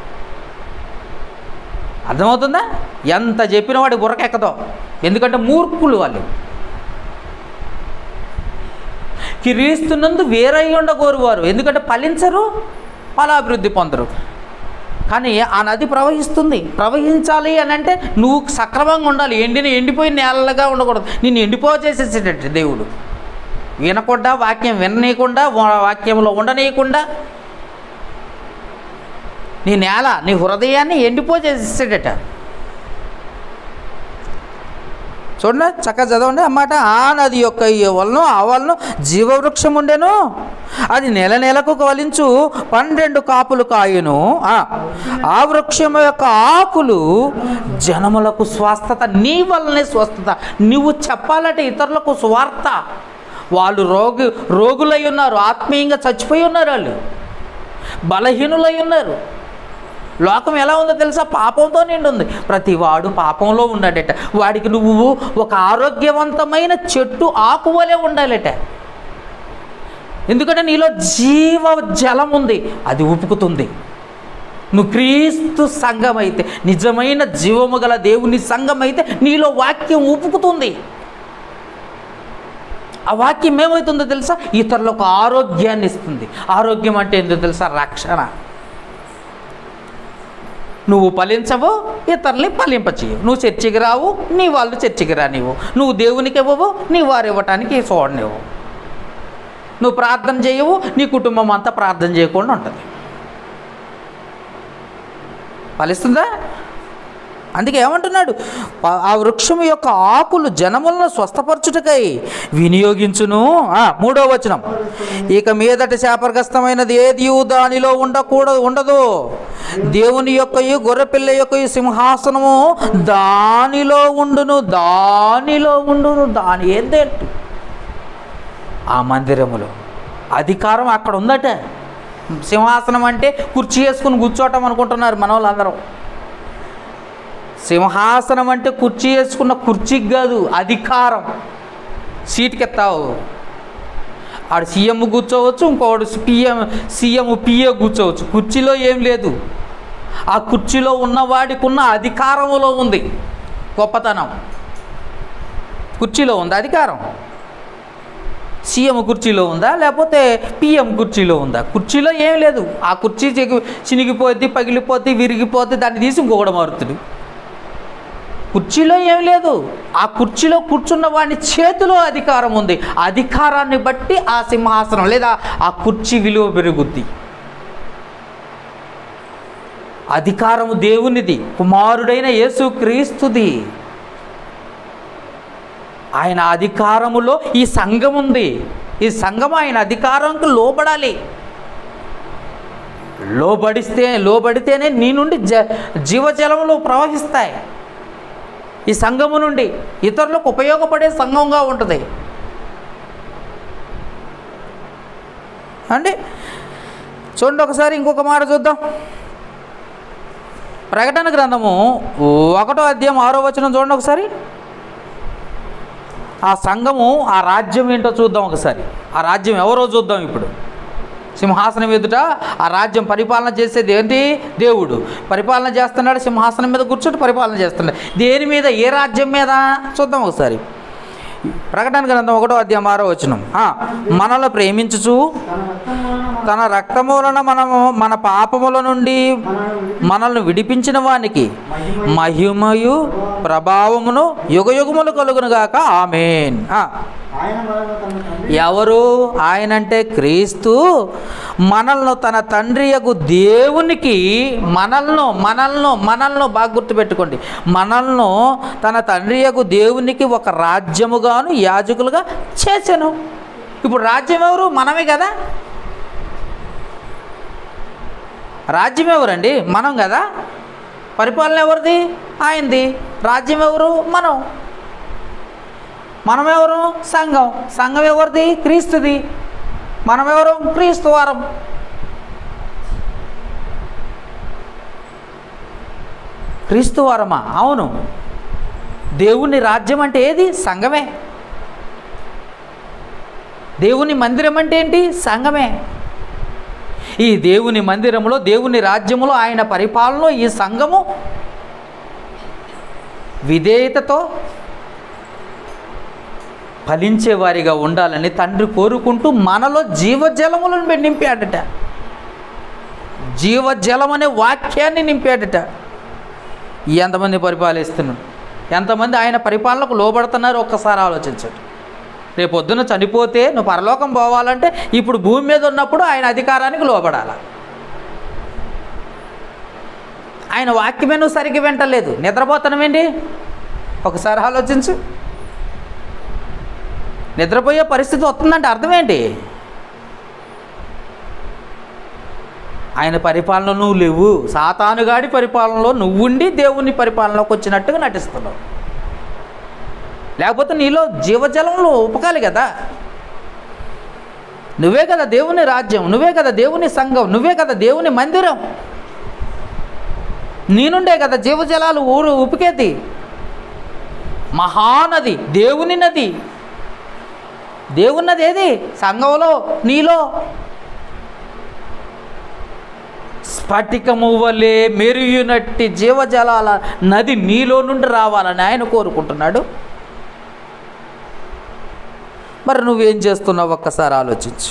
అర్థమవుతుందా ఎంత చెప్పిన వాడి బుర్రకెక్కదో ఎందుకంటే మూర్ఖులు వాళ్ళు క్రీస్తునందు వేరై ఉండగోరువారు ఎందుకంటే ఫలించరు ఫలాభివృద్ధి పొందరు కానీ ఆ నది ప్రవహిస్తుంది ప్రవహించాలి అని అంటే నువ్వు సక్రమంగా ఉండాలి ఎండిన ఎండిపోయిన నేలగా ఉండకూడదు నేను ఎండిపో చేసేసేటట్టు దేవుడు వినకుండా వాక్యం విననీయకుండా వా- వాక్యంలో ఉండనీయకుండా నీ నేల నీ హృదయాన్ని ఎండిపో చేసేసేటట చూడండి చక్కగా చదవండి అన్నమాట ఆ నది యొక్క ఈ వలన ఆ వలన జీవవృక్షం ఉండెను అది నెల నెలకు ఫలించు పన్నెండు కాపులు కాయును ఆ, ఆ వృక్షం యొక్క ఆకులు జనములకు స్వస్థత నీ వల్లనే స్వస్థత నువ్వు చెప్పాలంటే ఇతరులకు స్వార్థ వాళ్ళు రోగి రోగులై ఉన్నారు ఆత్మీయంగా చచ్చిపోయి ఉన్నారు వాళ్ళు బలహీనులై ఉన్నారు లోకం ఎలా ఉందో తెలుసా పాపంతో నిండి ఉంది ప్రతి వాడు పాపంలో ఉన్నాడట వాడికి నువ్వు ఒక ఆరోగ్యవంతమైన చెట్టు ఆకువలే ఉండాలట ఎందుకంటే నీలో జీవ జలం ఉంది అది ఉపుకుతుంది నువ్వు క్రీస్తు సంఘం అయితే నిజమైన జీవము గల దేవుని సంఘం అయితే నీలో వాక్యం ఉపుకుతుంది ఆ వాక్యం ఏమవుతుందో తెలుసా ఇతరులకు ఆరోగ్యాన్ని ఇస్తుంది ఆరోగ్యం అంటే ఏంటో తెలుసా రక్షణ నువ్వు ఫలించవు ఇతరుల్ని ఫలింపచేయవు నువ్వు చర్చికి రావు నీ వాళ్ళు చర్చికి రానివ్వు నువ్వు దేవునికి ఇవ్వవు నీ వారు ఇవ్వటానికి చూడనివ్వు నువ్వు ప్రార్థన చేయవు నీ కుటుంబం అంతా ప్రార్థన చేయకుండా ఉంటుంది ఫలిస్తుందా అందుకే ఏమంటున్నాడు ఆ- ఆ వృక్షం యొక్క ఆకులు జనములను స్వస్థపరచుటకై వినియోగించును ఆ, మూడో వచనం ఇక మీదట శాపగ్రస్తమైనది ఏది దానిలో ఉండకూడదు ఉండదు దేవుని యొక్క గొర్రెపిల్ల యొక్క సింహాసనము దానిలో ఉండును దానిలో ఉండును దాని ఏందేంటి ఆ మందిరములో అధికారం అక్కడ ఉందట సింహాసనం అంటే కుర్చీ వేసుకుని కూర్చోవటం అనుకుంటున్నారు మన వాళ్ళందరూ సింహాసనం అంటే కుర్చీ వేసుకున్న కుర్చీకి కాదు అధికారం సీట్కి ఎత్తావు ఆడు సీఎం కూర్చోవచ్చు ఇంకోడు పిఎం సీఎం పిఏ కూర్చోవచ్చు కుర్చీలో ఏం లేదు ఆ కుర్చీలో ఉన్నవాడికి ఉన్న అధికారములో ఉంది గొప్పతనం కుర్చీలో ఉంది అధికారం సీఎం కుర్చీలో ఉందా లేకపోతే పిఎం కుర్చీలో ఉందా కుర్చీలో ఏం లేదు ఆ కుర్చీ చిగి చినిగిపోద్ది పగిలిపోద్ది విరిగిపోద్ది దాన్ని తీసి ఇంకొకటి మారుతుడు కుర్చీలో ఏం లేదు ఆ కుర్చీలో కూర్చున్న వాడిని చేతిలో అధికారం ఉంది అధికారాన్ని బట్టి ఆ సింహాసనం లేదా ఆ కుర్చీ విలువ పెరుగుద్ది అధికారము దేవునిది కుమారుడైన యేసు క్రీస్తుది ఆయన అధికారములో ఈ సంఘం ఉంది ఈ సంఘం ఆయన అధికారంకి లోబడాలి లోబడిస్తే లోబడితేనే నీ నుండి జ జీవజలములు ప్రవహిస్తాయి ఈ సంఘము నుండి ఇతరులకు ఉపయోగపడే సంఘంగా ఉంటుంది అండి చూడండి ఒకసారి ఇంకొక మాట చూద్దాం ప్రకటన గ్రంథము ఒకటో అధ్యాయం ఆరో వచనం చూడండి ఒకసారి ఆ సంఘము ఆ రాజ్యం ఏంటో చూద్దాం ఒకసారి ఆ రాజ్యం ఎవరో చూద్దాం ఇప్పుడు సింహాసనం ఎదుట ఆ రాజ్యం పరిపాలన చేసేది ఏంటి దేవుడు పరిపాలన చేస్తున్నాడు సింహాసనం మీద కూర్చొని పరిపాలన చేస్తున్నాడు దేని మీద ఏ రాజ్యం మీద చూద్దాం ఒకసారి ప్రకటన గ్రంథం ఒకటో అధ్యాయం ఆరో వచనం ఆ, మనల్ని ప్రేమించుచు తన రక్తం వలన తన రక్తము వలన మనము మన పాపముల నుండి మనల్ని విడిపించిన వానికి మహిమయు ప్రభావమును యుగయుగములు కలుగును గాక ఆమెన్ ఆ, ఆయన మనల్ని తన తండ్రి ఎవరు ఆయన అంటే క్రీస్తు మనల్ని తన తండ్రి యొక్క దేవునికి మనల్ని మనల్ని మనల్ని బాగా గుర్తుపెట్టుకోండి మనల్ని తన తండ్రి యొక్క దేవునికి ఒక రాజ్యముగాను యాజకులుగా చేశాను ఇప్పుడు రాజ్యం ఎవరు మనమే కదా రాజ్యం ఎవరండి మనం కదా పరిపాలన ఎవరిది ఆయనది రాజ్యం ఎవరు మనం మనం ఎవరు సంఘం సంఘం ఎవరిది క్రీస్తుది మనం ఎవరు క్రీస్తు వారం క్రీస్తు వారమా అవును దేవుని రాజ్యం అంటే ఏది సంఘమే దేవుని మందిరం అంటే ఏంటి సంఘమే ఈ దేవుని మందిరంలో దేవుని రాజ్యములో ఆయన పరిపాలనలో ఈ సంఘము విధేయతతో ఫలించేవారిగా ఉండాలని తండ్రి కోరుకుంటూ మనలో జీవజలములను నింపాడట జీవజలం అనే వాక్యాన్ని నింపాడట ఎంతమంది పరిపాలిస్తున్నాడు ఎంతమంది ఆయన పరిపాలనకు లోబడుతున్నారు ఒక్కసారి ఆలోచించండి రేపు పొద్దున చనిపోతే నువ్వు పరలోకం పోవాలంటే ఇప్పుడు భూమి మీద ఉన్నప్పుడు ఆయన అధికారానికి లోబడాల ఆయన వాక్యమే నువ్వు సరిగ్గా వింటలేదు నిద్రపోతానమేంటి ఒకసారి ఆలోచించు నిద్రపోయే పరిస్థితి వస్తుందంటే అర్థం ఏంటి ఆయన పరిపాలన నువ్వు లేవు సాతానుగాడి పరిపాలనలో నువ్వుండి దేవుని పరిపాలనలోకి వచ్చినట్టుగా నటిస్తున్నావు లేకపోతే నీలో జీవజలంలో ఉపకాలి కదా నువ్వే కదా దేవుని రాజ్యం నువ్వే కదా దేవుని సంఘం నువ్వే కదా దేవుని మందిరం నీ నుండే కదా జీవజలాలు ఊరు ఉపికేది మహానది దేవుని నది దేవున్నది ఏది సంఘంలో నీలో స్ఫటికము వలె మెరియునట్టి జీవజలాల నది నీలో నుండి రావాలని ఆయన కోరుకుంటున్నాడు మరి నువ్వేం చేస్తున్నావు ఒక్కసారి ఆలోచించు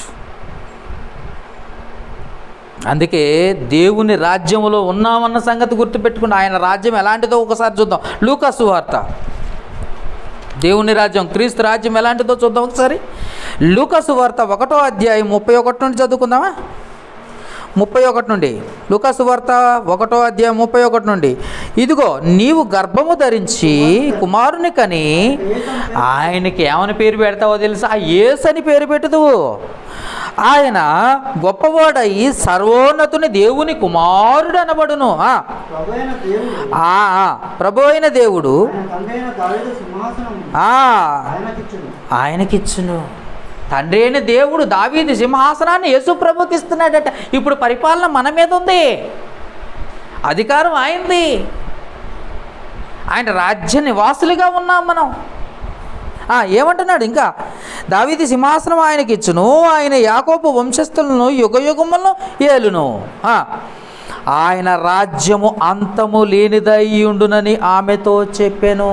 అందుకే దేవుని రాజ్యంలో ఉన్నామన్న సంగతి గుర్తుపెట్టుకుని ఆయన రాజ్యం ఎలాంటిదో ఒకసారి చూద్దాం లూకాసు వార్త దేవుని రాజ్యం క్రీస్తు రాజ్యం ఎలాంటిదో చూద్దాం ఒకసారి లూకాసు వార్త ఒకటో అధ్యాయం ముప్పై ఒకటి నుండి చదువుకుందామా ముప్పై ఒకటి నుండి లూకాసు వార్త ఒకటో అధ్యాయం ముప్పై ఒకటి నుండి ఇదిగో నీవు గర్భము ధరించి కుమారుని కని ఆయనకి ఏమని పేరు పెడతావో తెలుసా యేసు అని పేరు పెట్టుదువు ఆయన గొప్పవాడయి సర్వోన్నతుని దేవుని కుమారుడు అనబడును ఆ, ప్రభు అయిన దేవుడు ఆ, ఆ, ప్రభు అయిన దేవుడు ఆయన తండ్రి అయిన దావీదు సింహాసనం ఆ, ఆయనకిచ్చును ఆయనకిచ్చును తండ్రి అయిన దేవుడు దావీది సింహాసనాన్ని యేసు ప్రభుకి ఇస్తున్నాడట ఇప్పుడు పరిపాలన మన మీద ఉంది అధికారం ఆయనది ఆయన రాజ్య నివాసులుగా ఉన్నాం మనం ఆ, ఏమంటున్నాడు ఇంకా దావీది సింహాసనం ఆయనకి ఇచ్చును ఆయన యాకోబు వంశస్థులను యుగ యుగములను ఏలును ఆ, ఆయన రాజ్యము అంతము లేనిదై ఉండునని ఆమెతో చెప్పాను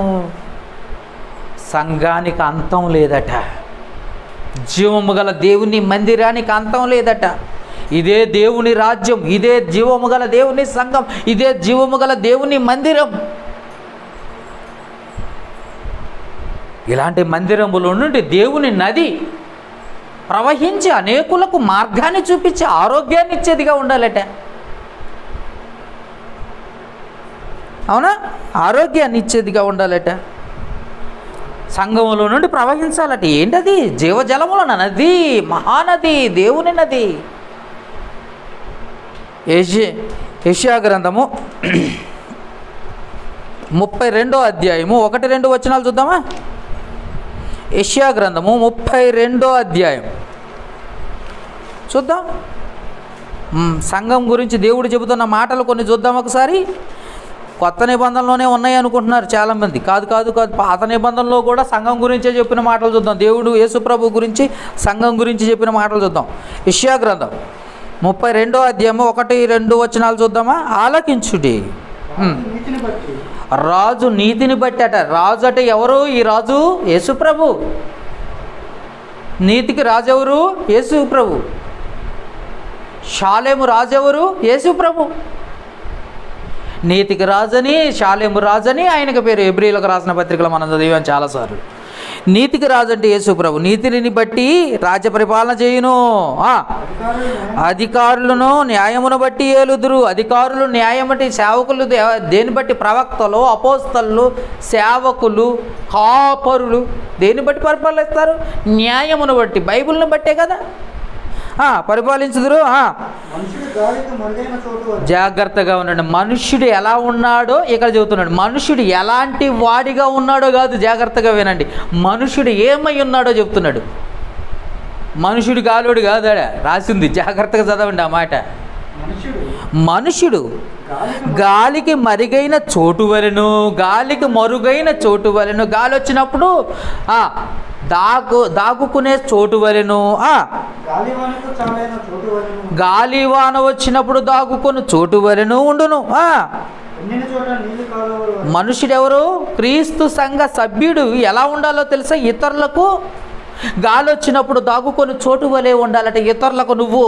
సంఘానికి అంతం లేదట జీవము గల దేవుని మందిరానికి అంతం లేదట ఇదే దేవుని రాజ్యం ఇదే జీవము గల దేవుని సంఘం ఇదే జీవము గల దేవుని మందిరం ఇలాంటి మందిరములో నుండి దేవుని నది ప్రవహించి అనేకులకు మార్గాన్ని చూపించి ఆరోగ్యాన్ని ఇచ్చేదిగా ఉండాలట అవునా ఆరోగ్యాన్ని ఇచ్చేదిగా ఉండాలట సంఘములో నుండి ప్రవహించాలట ఏంటది జీవజలముల నది మహానది దేవుని నది ఏషి ఏషియా గ్రంథము ముప్పై రెండో అధ్యాయము ఒకటి రెండు వచనాలు చూద్దామా ఏషియా గ్రంథము ముప్పై రెండో అధ్యాయం చూద్దాం మ్, సంఘం గురించి దేవుడు చెబుతున్న మాటలు కొన్ని చూద్దాం ఒకసారి కొత్త నిబంధనలోనే ఉన్నాయి అనుకుంటున్నారు చాలామంది కాదు కాదు కాదు పాత నిబంధనలో కూడా సంఘం గురించే చెప్పిన మాటలు చూద్దాం దేవుడు యేసుప్రభు గురించి సంఘం గురించి చెప్పిన మాటలు చూద్దాం ఇష్యా గ్రంథం ముప్పై రెండో అధ్యాయము ఒకటి రెండు వచనాలు చూద్దామా ఆలకించుడి మ్. నీతిని బట్టి రాజు నీతిని బట్టి అట రాజు అంటే ఎవరు ఈ రాజు యేసుప్రభు నీతికి రాజు ఎవరు యేసుప్రభు షాలేము రాజు ఎవరు యేసుప్రభు నీతికి రాజని షాలేము రాజని ఆయనకి పేరు ఎబ్రిలకు రాసిన పత్రికలు మనం చదివాం చాలాసార్లు నీతికి రాజు అంటే యేసు ప్రభు నీతిని బట్టి రాజ్య పరిపాలన చేయును ఆ, అధికారులు న్యాయం అధికారులను న్యాయమును బట్టి ఏలుదురు అధికారులు న్యాయం బట్టి సేవకులు దే- దేని బట్టి ప్రవక్తలు అపోస్తలు సేవకులు కాపరులు దేని బట్టి పరిపాలిస్తారు న్యాయమును బట్టి బైబిల్ని బట్టే కదా ఆ, పరిపాలించుదురు ఆ. మనుషుడు గాలికి మరుగైన చోటు వద్ద జాగ్రత్తగా ఉండండి మనుష్యుడు ఎలా ఉన్నాడో ఇక్కడ చెబుతున్నాడు మనుష్యుడు ఎలాంటి వాడిగా ఉన్నాడో కాదు జాగ్రత్తగా వినండి మనుష్యుడు ఏమై ఉన్నాడో చెప్తున్నాడు మనుషుడు గాలోడు కాదాడ రాసింది జాగ్రత్తగా చదవండి ఆ మాట మనుషుడు మనుష్యుడు గాలికి గాలికి మరిగైన చోటు వలెను గాలికి మరుగైన చోటు వలెను గాలి వచ్చినప్పుడు ఆ, దాగు దాగుకునే చోటు వలెను ఆ, గాలివానకు చాలైన చోటు వలెను గాలివాన వచ్చినప్పుడు దాగుకొని చోటు వలెను ఉండును ఆ, ఎండిన చోట నీళ్లు కాలువలు వలె. మనుషుడెవరు క్రీస్తు సంఘ సభ్యుడు ఎలా ఉండాలో తెలుసా ఇతరులకు గాలి వచ్చినప్పుడు దాగుకొని చోటు వలె ఉండాలట ఇతరులకు నువ్వు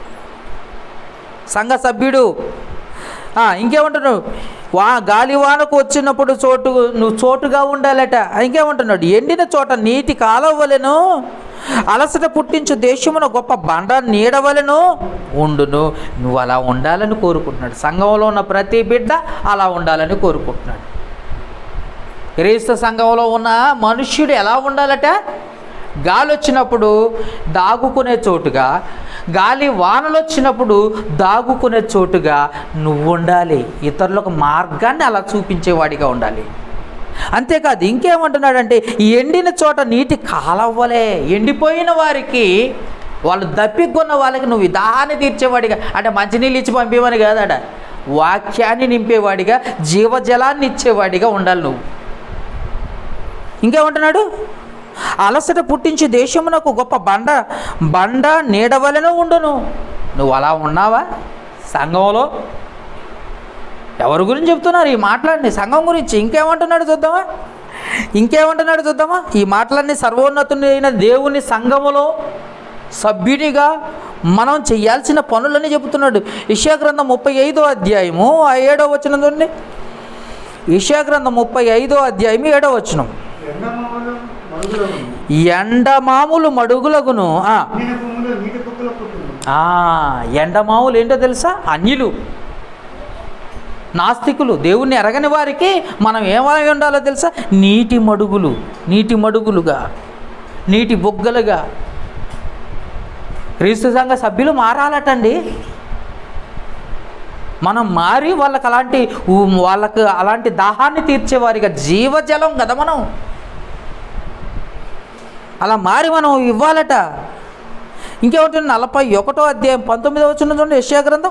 సంఘ సభ్యుడు ఆ, ఇంకేమంటున్నాడు వా గాలివానకు వచ్చినప్పుడు చోటు నువ్వు చోటుగా ఉండాలట ఇంకేమంటున్నాడు ఎండిన చోట నీటి కాలవలెను అలసట పుట్టించు దేశమున గొప్ప బండ నీడవలెను ఉండును నువ్వు అలా ఉండాలని కోరుకుంటున్నాడు సంఘంలో ఉన్న ప్రతి బిడ్డ అలా ఉండాలని కోరుకుంటున్నాడు క్రీస్తు సంఘంలో ఉన్న మనుష్యుడు ఎలా ఉండాలట గాలి వచ్చినప్పుడు దాగుకునే చోటుగా గాలి వానలు వచ్చినప్పుడు దాగుకునే చోటుగా నువ్వు ఉండాలి ఇతరులకు మార్గాన్ని అలా చూపించేవాడిగా ఉండాలి అంతేకాదు ఇంకేమంటున్నాడంటే ఈ ఎండిన చోట నీటి కాలవ్వలే ఎండిపోయిన వారికి వాళ్ళు దప్పికొన్న వాళ్ళకి నువ్వు ఈ దాహాన్ని తీర్చేవాడిగా అంటే మంచినీళ్ళు ఇచ్చి పంపేవని కాదాడ వాక్యాన్ని నింపేవాడిగా జీవజలాన్ని ఇచ్చేవాడిగా ఉండాలి నువ్వు ఇంకేమంటున్నాడు అలసట పుట్టించి దేశమునకు గొప్ప బండ బండ నీడవలెను ఉండును నువ్వు అలా ఉన్నావా సంఘంలో ఎవరి గురించి చెప్తున్నారు ఈ మాటలన్నీ సంఘం గురించి ఇంకేమంటున్నాడు చూద్దామా ఇంకేమంటున్నాడు చూద్దామా ఈ మాటలన్నీ సర్వోన్నతుడైన దేవుని సంఘములో సభ్యునిగా మనం చేయాల్సిన పనులని చెబుతున్నాడు ఇషా గ్రంథం ముప్పై ఐదో అధ్యాయము ఆ ఏడో వచనం చూడండి ఇషా గ్రంథం ముప్పై ఐదో అధ్యాయం ఏడో వచనం ఎండమావులు మరుగులను ఎండమాములు మడుగులగును ఆ, ఎండిన భూమిలో నీటి కుక్కలు పుట్టును ఆ, ఎండమాములు ఏంటో తెలుసా అన్యులు నాస్తికులు దేవుణ్ణి ఎరగని వారికి మనం ఏమై ఉండాలో తెలుసా నీటి మడుగులు నీటి మడుగులుగా నీటి బొగ్గలుగా క్రీస్తు సంఘ సభ్యులు మారాలటండి మనం మారి వాళ్ళకి అలాంటి ఊ- వాళ్ళకు అలాంటి దాహాన్ని తీర్చేవారిగా జీవజలం కదా మనం అలా మారి మనం ఇవ్వాలట ఇంకేమిటి నలభై ఒకటో అధ్యాయం పంతొమ్మిదో వచ్చిన చూడండి యెషయా గ్రంథం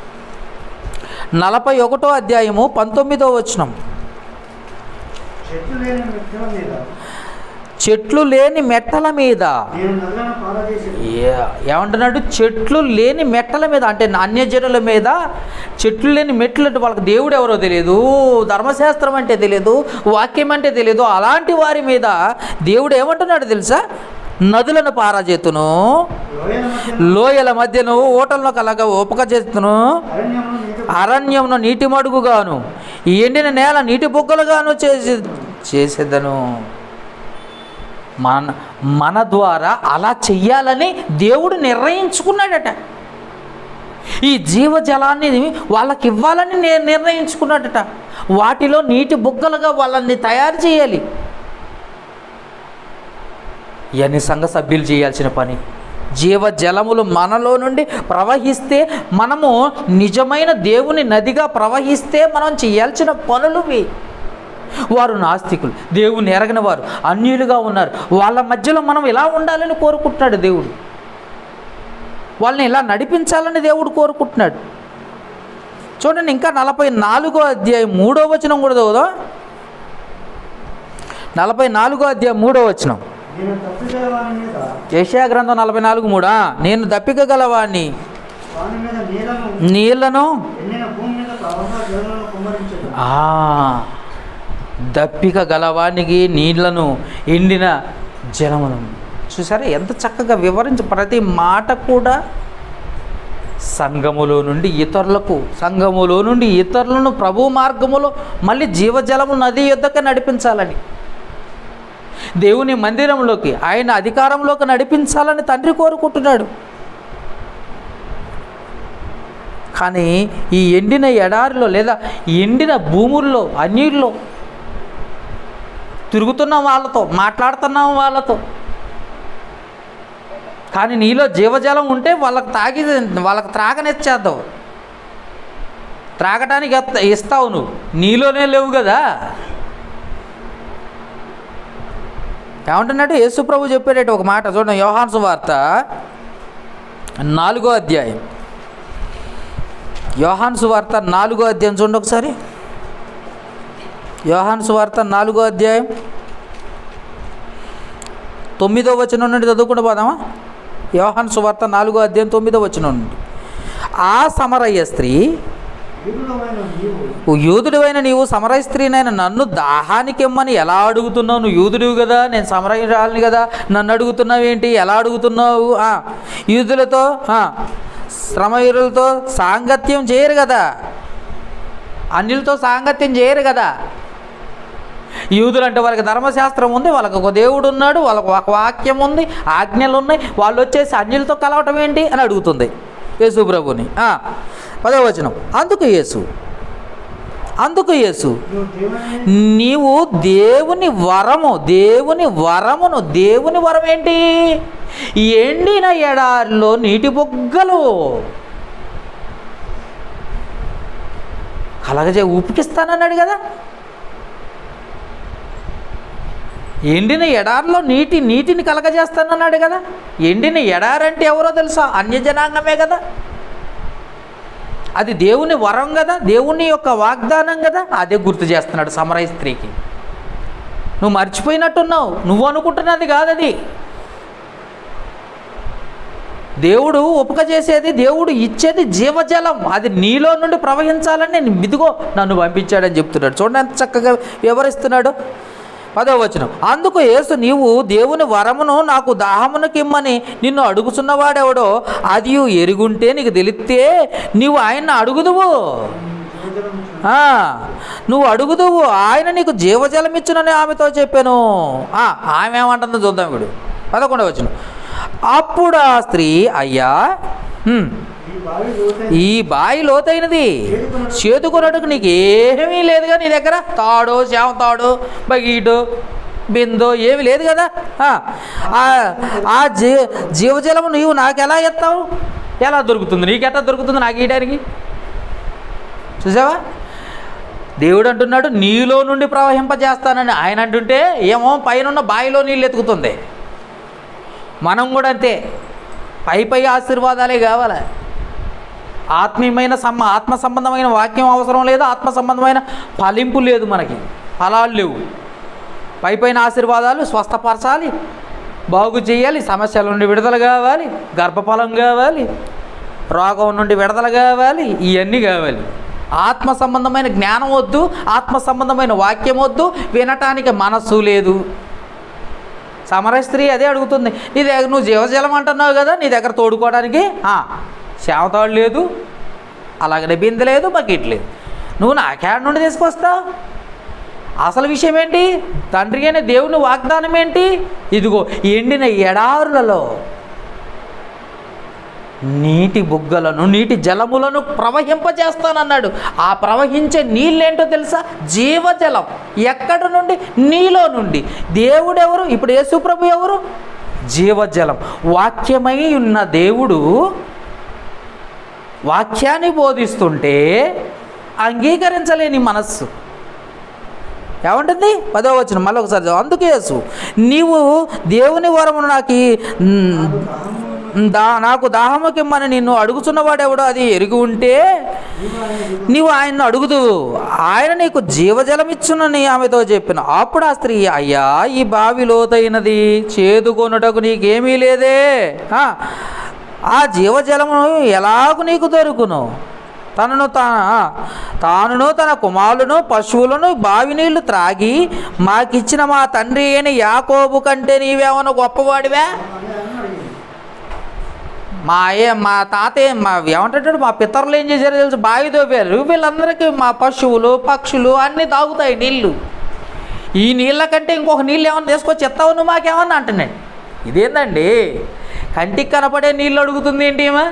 నలభై ఒకటో అధ్యాయము పంతొమ్మిదో వచనం చెట్లు లేని మెట్టల మీద చెట్లు లేని మెట్టల మీద నేను నదులను పారదీసి ఏ- ఏమంటున్నాడు చెట్లు లేని మెట్టల మీద అంటే అన్యజనుల మీద చెట్లు లేని మెట్లు అంటే వాళ్ళకి దేవుడు ఎవరో తెలియదు ధర్మశాస్త్రం అంటే తెలియదు వాక్యం అంటే తెలియదు అలాంటి వారి మీద దేవుడు ఏమంటున్నాడు తెలుసా నదులను పారాజేతును లోయల మధ్య లోయల మధ్యను ఓటలను కలగా ఓపక చేస్తును అరణ్యమును నీటి అరణ్యమును నీటి మడుగుగాను ఈ ఎండిన నేల నీటి బొగ్గలుగాను చేసి చేసేదను మన మన ద్వారా అలా చెయ్యాలని దేవుడు నిర్ణయించుకున్నాడట ఈ జీవజలాన్ని వాళ్ళకి ఇవ్వాలని నే- నిర్ణయించుకున్నాడట వాటిలో నీటి బుగ్గలుగా వాళ్ళని తయారు చేయాలి ఇవన్నీ సంఘ సభ్యులు చేయాల్సిన పని జీవజలములు మనలో నుండి ప్రవహిస్తే మనము నిజమైన దేవుని నదిగా ప్రవహిస్తే మనం చేయాల్సిన పనులు ఇవి వారు నాస్తికులు దేవుని ఎరగని వారు అన్యులుగా ఉన్నారు వాళ్ళ మధ్యలో మనం ఇలా ఉండాలని కోరుకుంటున్నాడు దేవుడు వాళ్ళని ఇలా నడిపించాలని దేవుడు కోరుకుంటున్నాడు చూడండి ఇంకా నలభై నాలుగో అధ్యాయం మూడో వచనం కూడా చదువుదాం నలభై నాలుగో అధ్యాయం మూడో వచనం నేను తప్పిగల వాని మీద యెషయా గ్రంథం నలభై నాలుగు మూడా నేను దప్పిక గలవాణ్ణి వాని మీద నీళ్లను నీళ్లను ఎండిన భూమి మీద ప్రవాహ జలములను కుమ్మరించదు ఆ, దప్పిక గలవానికి నీళ్లను ఎండిన జలములను చూసారా ఎంత చక్కగా వివరించి ప్రతి మాట కూడా సంఘములో నుండి ఇతరులకు సంఘములో నుండి ఇతరులను ప్రభు మార్గములో మళ్ళీ జీవజలము నది యొద్దకు నడిపించాలని దేవుని మందిరంలోకి ఆయన అధికారంలోకి నడిపించాలని తండ్రి కోరుకుంటున్నాడు కానీ ఈ ఎండిన ఎడారిలో లేదా ఎండిన భూముల్లో అన్నిల్లో తిరుగుతున్నాం వాళ్ళతో మాట్లాడుతున్నాం వాళ్ళతో కానీ నీలో జీవజలం ఉంటే వాళ్ళకి తాగి వాళ్ళకి త్రాగనిచ్చేద్దావు త్రాగటానికి ఎత్త- ఇస్తావు నువ్వు నీలోనే లేవు కదా ఏమంటున్నాడు యేసు ప్రభు చెప్పేటట్టు ఒక మాట చూడండి యోహాన్సు వార్త నాలుగో అధ్యాయం యోహాన్సు వార్త నాలుగో అధ్యాయం చూడండి ఒకసారి యోహాన్సు వార్త నాలుగో అధ్యాయం తొమ్మిదో వచనం నుండి చదువుకుంటూ పోదామా యోహాన్ సువార్త నాలుగో అధ్యాయం తొమ్మిదో వచనం నుండి ఆ సమరయ్య స్త్రీ యూదుడమైన నీవు యూదుడివైన నీవు సమరయ స్త్రీనైన నన్ను దాహానికిమ్మని ఎలా అడుగుతున్నావు నువ్వు యూదుడివి కదా నేను సమరయురాలిని కదా నన్ను అడుగుతున్నావు ఏంటి ఎలా అడుగుతున్నావు ఆ, యూదులతో ఆ, శ్రమయురులతో సాంగత్యం చేయరు కదా అన్యులతో సాంగత్యం చేయరు కదా యూదులు అంటే వాళ్ళకి ధర్మశాస్త్రం ఉంది వాళ్ళకి ఒక దేవుడు ఉన్నాడు వాళ్ళకి ఒక వాక్యం ఉంది ఆజ్ఞలు ఉన్నాయి వాళ్ళు వచ్చేసి అన్యులతో కలవటం ఏంటి అని అడుగుతుంది యేసు ప్రభుని ఆ, పదవ వచనం అందుకు యేసు అందుకు యేసు నువ్వు దేవుని నీవు దేవుని వరము దేవుని వరమును దేవుని వరం ఏంటి ఎండిన ఎడారిలో నీటి బొగ్గలు కలగజే ఉపికిస్తానన్నాడు కదా ఎండిన ఎడారిలో నీటి నీటిని కలగజేస్తానన్నాడు కదా ఎండిన ఎడారంటే ఎవరో తెలుసా అన్యజనాంగమే కదా అది దేవుని వరం కదా దేవుని యొక్క వాగ్దానం కదా అదే గుర్తు చేస్తున్నాడు సమరయ స్త్రీకి నువ్వు మర్చిపోయినట్టున్నావు నువ్వు అనుకుంటున్నది కాదది దేవుడు ఉపక చేసేది దేవుడు ఇచ్చేది జీవజలం అది నీలో నుండి ప్రవహించాలని నేను ఇదిగో నన్ను పంపించాడని చెప్తున్నాడు చూడండి ఎంత చక్కగా వివరిస్తున్నాడు పదో వచనం అందుకు యేసు నీవు దేవుని వరమును నాకు దాహమునకిమ్మని నిన్ను అడుగుచున్నవాడెవడో అది ఎరుగుంటే నీకు తెలిస్తే నీవు ఆయన్ని అడుగుదువు జీవజలం ఇచ్చిన ఆ, నువ్వు అడుగుదువు ఆయన నీకు జీవజలం ఇచ్చునని ఆమెతో చెప్పాను ఆ, ఆమె ఏమంటుందో చూద్దాం ఇప్పుడు పదకొండవ వచ్చిన అప్పుడు ఆ స్త్రీ అయ్యా హ్మ్, ఈ బావి లోతైన ఈ బాయి లోతైనది చేతుకొనట్టుకు నీకు ఏమీ లేదుగా నీ దగ్గర తాడు శామ తాడు బగీటు బిందో ఏమీ లేదు కదా ఆ, ఆ- ఆ జీ జీవజలము నీవు నాకు ఎలా ఎత్తావు ఎలా దొరుకుతుంది నీకు ఎట్లా దొరుకుతుంది నాకు ఇయడానికి చూసావా దేవుడు అంటున్నాడు నీలో నుండి ప్రవహింపజేస్తానని ఆయన అంటుంటే ఏమో పైన బావిలో నీళ్ళు ఎతుకుతుంది మనం కూడా అంతే పై పై ఆశీర్వాదాలే కావాలి ఆత్మీయమైన సమ్మ ఆత్మ సంబంధమైన వాక్యం అవసరం లేదు ఆత్మ సంబంధమైన ఫలింపు లేదు మనకి ఫలాలు లేవు పై పైన ఆశీర్వాదాలు స్వస్థపరచాలి బాగు చేయాలి సమస్యల నుండి విడుదల కావాలి గర్భఫలం కావాలి రోగం నుండి విడుదల కావాలి ఇవన్నీ కావాలి ఆత్మ సంబంధమైన జ్ఞానం వద్దు ఆత్మ సంబంధమైన వాక్యం వద్దు వినటానికి మనస్సు లేదు సమర స్త్రీ అదే అడుగుతుంది నీ దగ్గర నువ్వు జీవజలం అంటున్నావు కదా నీ దగ్గర తోడుకోవడానికి శామతాడు లేదు అలాగనే బిందె లేదు బకెట్ లేదు నువ్వు నాకేడ నుండి తీసుకొస్తావు అసలు విషయం ఏంటి తండ్రి అయిన దేవుని వాగ్దానం ఏంటి ఇదిగో ఎండిన ఎడారులలో నీటి బుగ్గలను నీటి జలములను ప్రవహింపజేస్తానన్నాడు ఆ ప్రవహించే నీళ్ళేంటో తెలుసా జీవజలం ఎక్కడ నుండి నీలో నుండి దేవుడెవరు ఇప్పుడు యేసుప్రభు ఎవరు జీవజలం వాక్యమై ఉన్న దేవుడు వాక్యాన్ని బోధిస్తుంటే అంగీకరించలేని మనస్సు ఏమంటుంది పదో వచ్చిన మళ్ళీ ఒకసారి చదువు. అందుకే యేసు నీవు దేవుని వరమును నాకు ఈ- మ్, దా నాకు దాహముకిమ్మని నిన్ను అడుగుతున్నవాడెవడో అది ఎరిగి ఉంటే నీవు ఆయన్ను అడుగుదు ఆయన నీకు జీవజలం ఇచ్చునని ఆమెతో చెప్పిన అప్పుడు ఆ స్త్రీ అయ్యా ఈ బావి లోతైనది చేదుకొనుటకు నీకేమీ లేదే ఆ, ఆ జీవజలము ఎలాగు నీకు దొరుకును తనను తా తానును తన కుమారులను పశువులను బావి నీళ్లు త్రాగి మాకిచ్చిన మా తండ్రి అయిన యాకోబు కంటే నీవేమన్నా గొప్పవాడివా అని అని అడిగింది మా ఏ మా తాతయ్య మా ఏమంటాడు మా పితరులు ఏం చేశారో తెలుసు బావి దోపారు వీళ్ళందరికీ మా పశువులు పక్షులు అన్నీ తాగుతాయి నీళ్ళు ఈ నీళ్ళ కంటే ఇంకొక నీళ్ళు ఏమన్నా తీసుకొచ్చి ఎత్తావు నువ్వు మాకేమన్నా అంటున్నాడు ఇదేందండి కంటికి కనపడే నీళ్ళు అడుగుతుంది ఏంటి ఏమా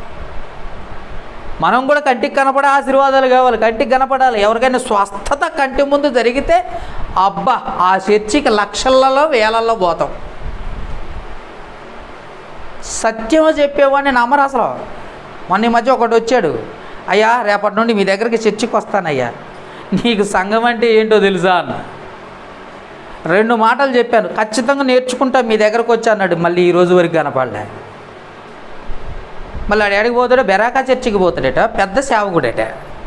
మనం కూడా కంటికి కనపడే ఆశీర్వాదాలు కావాలి కంటికి కనపడాలి ఎవరికైనా స్వస్థత కంటి ముందు జరిగితే అబ్బా ఆ చర్చికి లక్షలలో వేలల్లో పోతాం సత్యం చెప్పేవాడిని నమ్మరు అసలు మొన్న ఈ మధ్య ఒకటి వచ్చాడు అయ్యా రేపటి నుండి మీ దగ్గరికి చర్చికి వస్తానయ్యా నీకు సంఘం అంటే ఏంటో తెలుసా అన్న రెండు మాటలు చెప్పాను ఖచ్చితంగా నేర్చుకుంటా మీ దగ్గరకు వచ్చి అన్నాడు మళ్ళీ ఈ రోజు వరకు కనపడలే మళ్ళీ ఆడు ఎక్కడికి పోతాడో బెరాకా చర్చికి పోతాడట పెద్ద సేవకుడట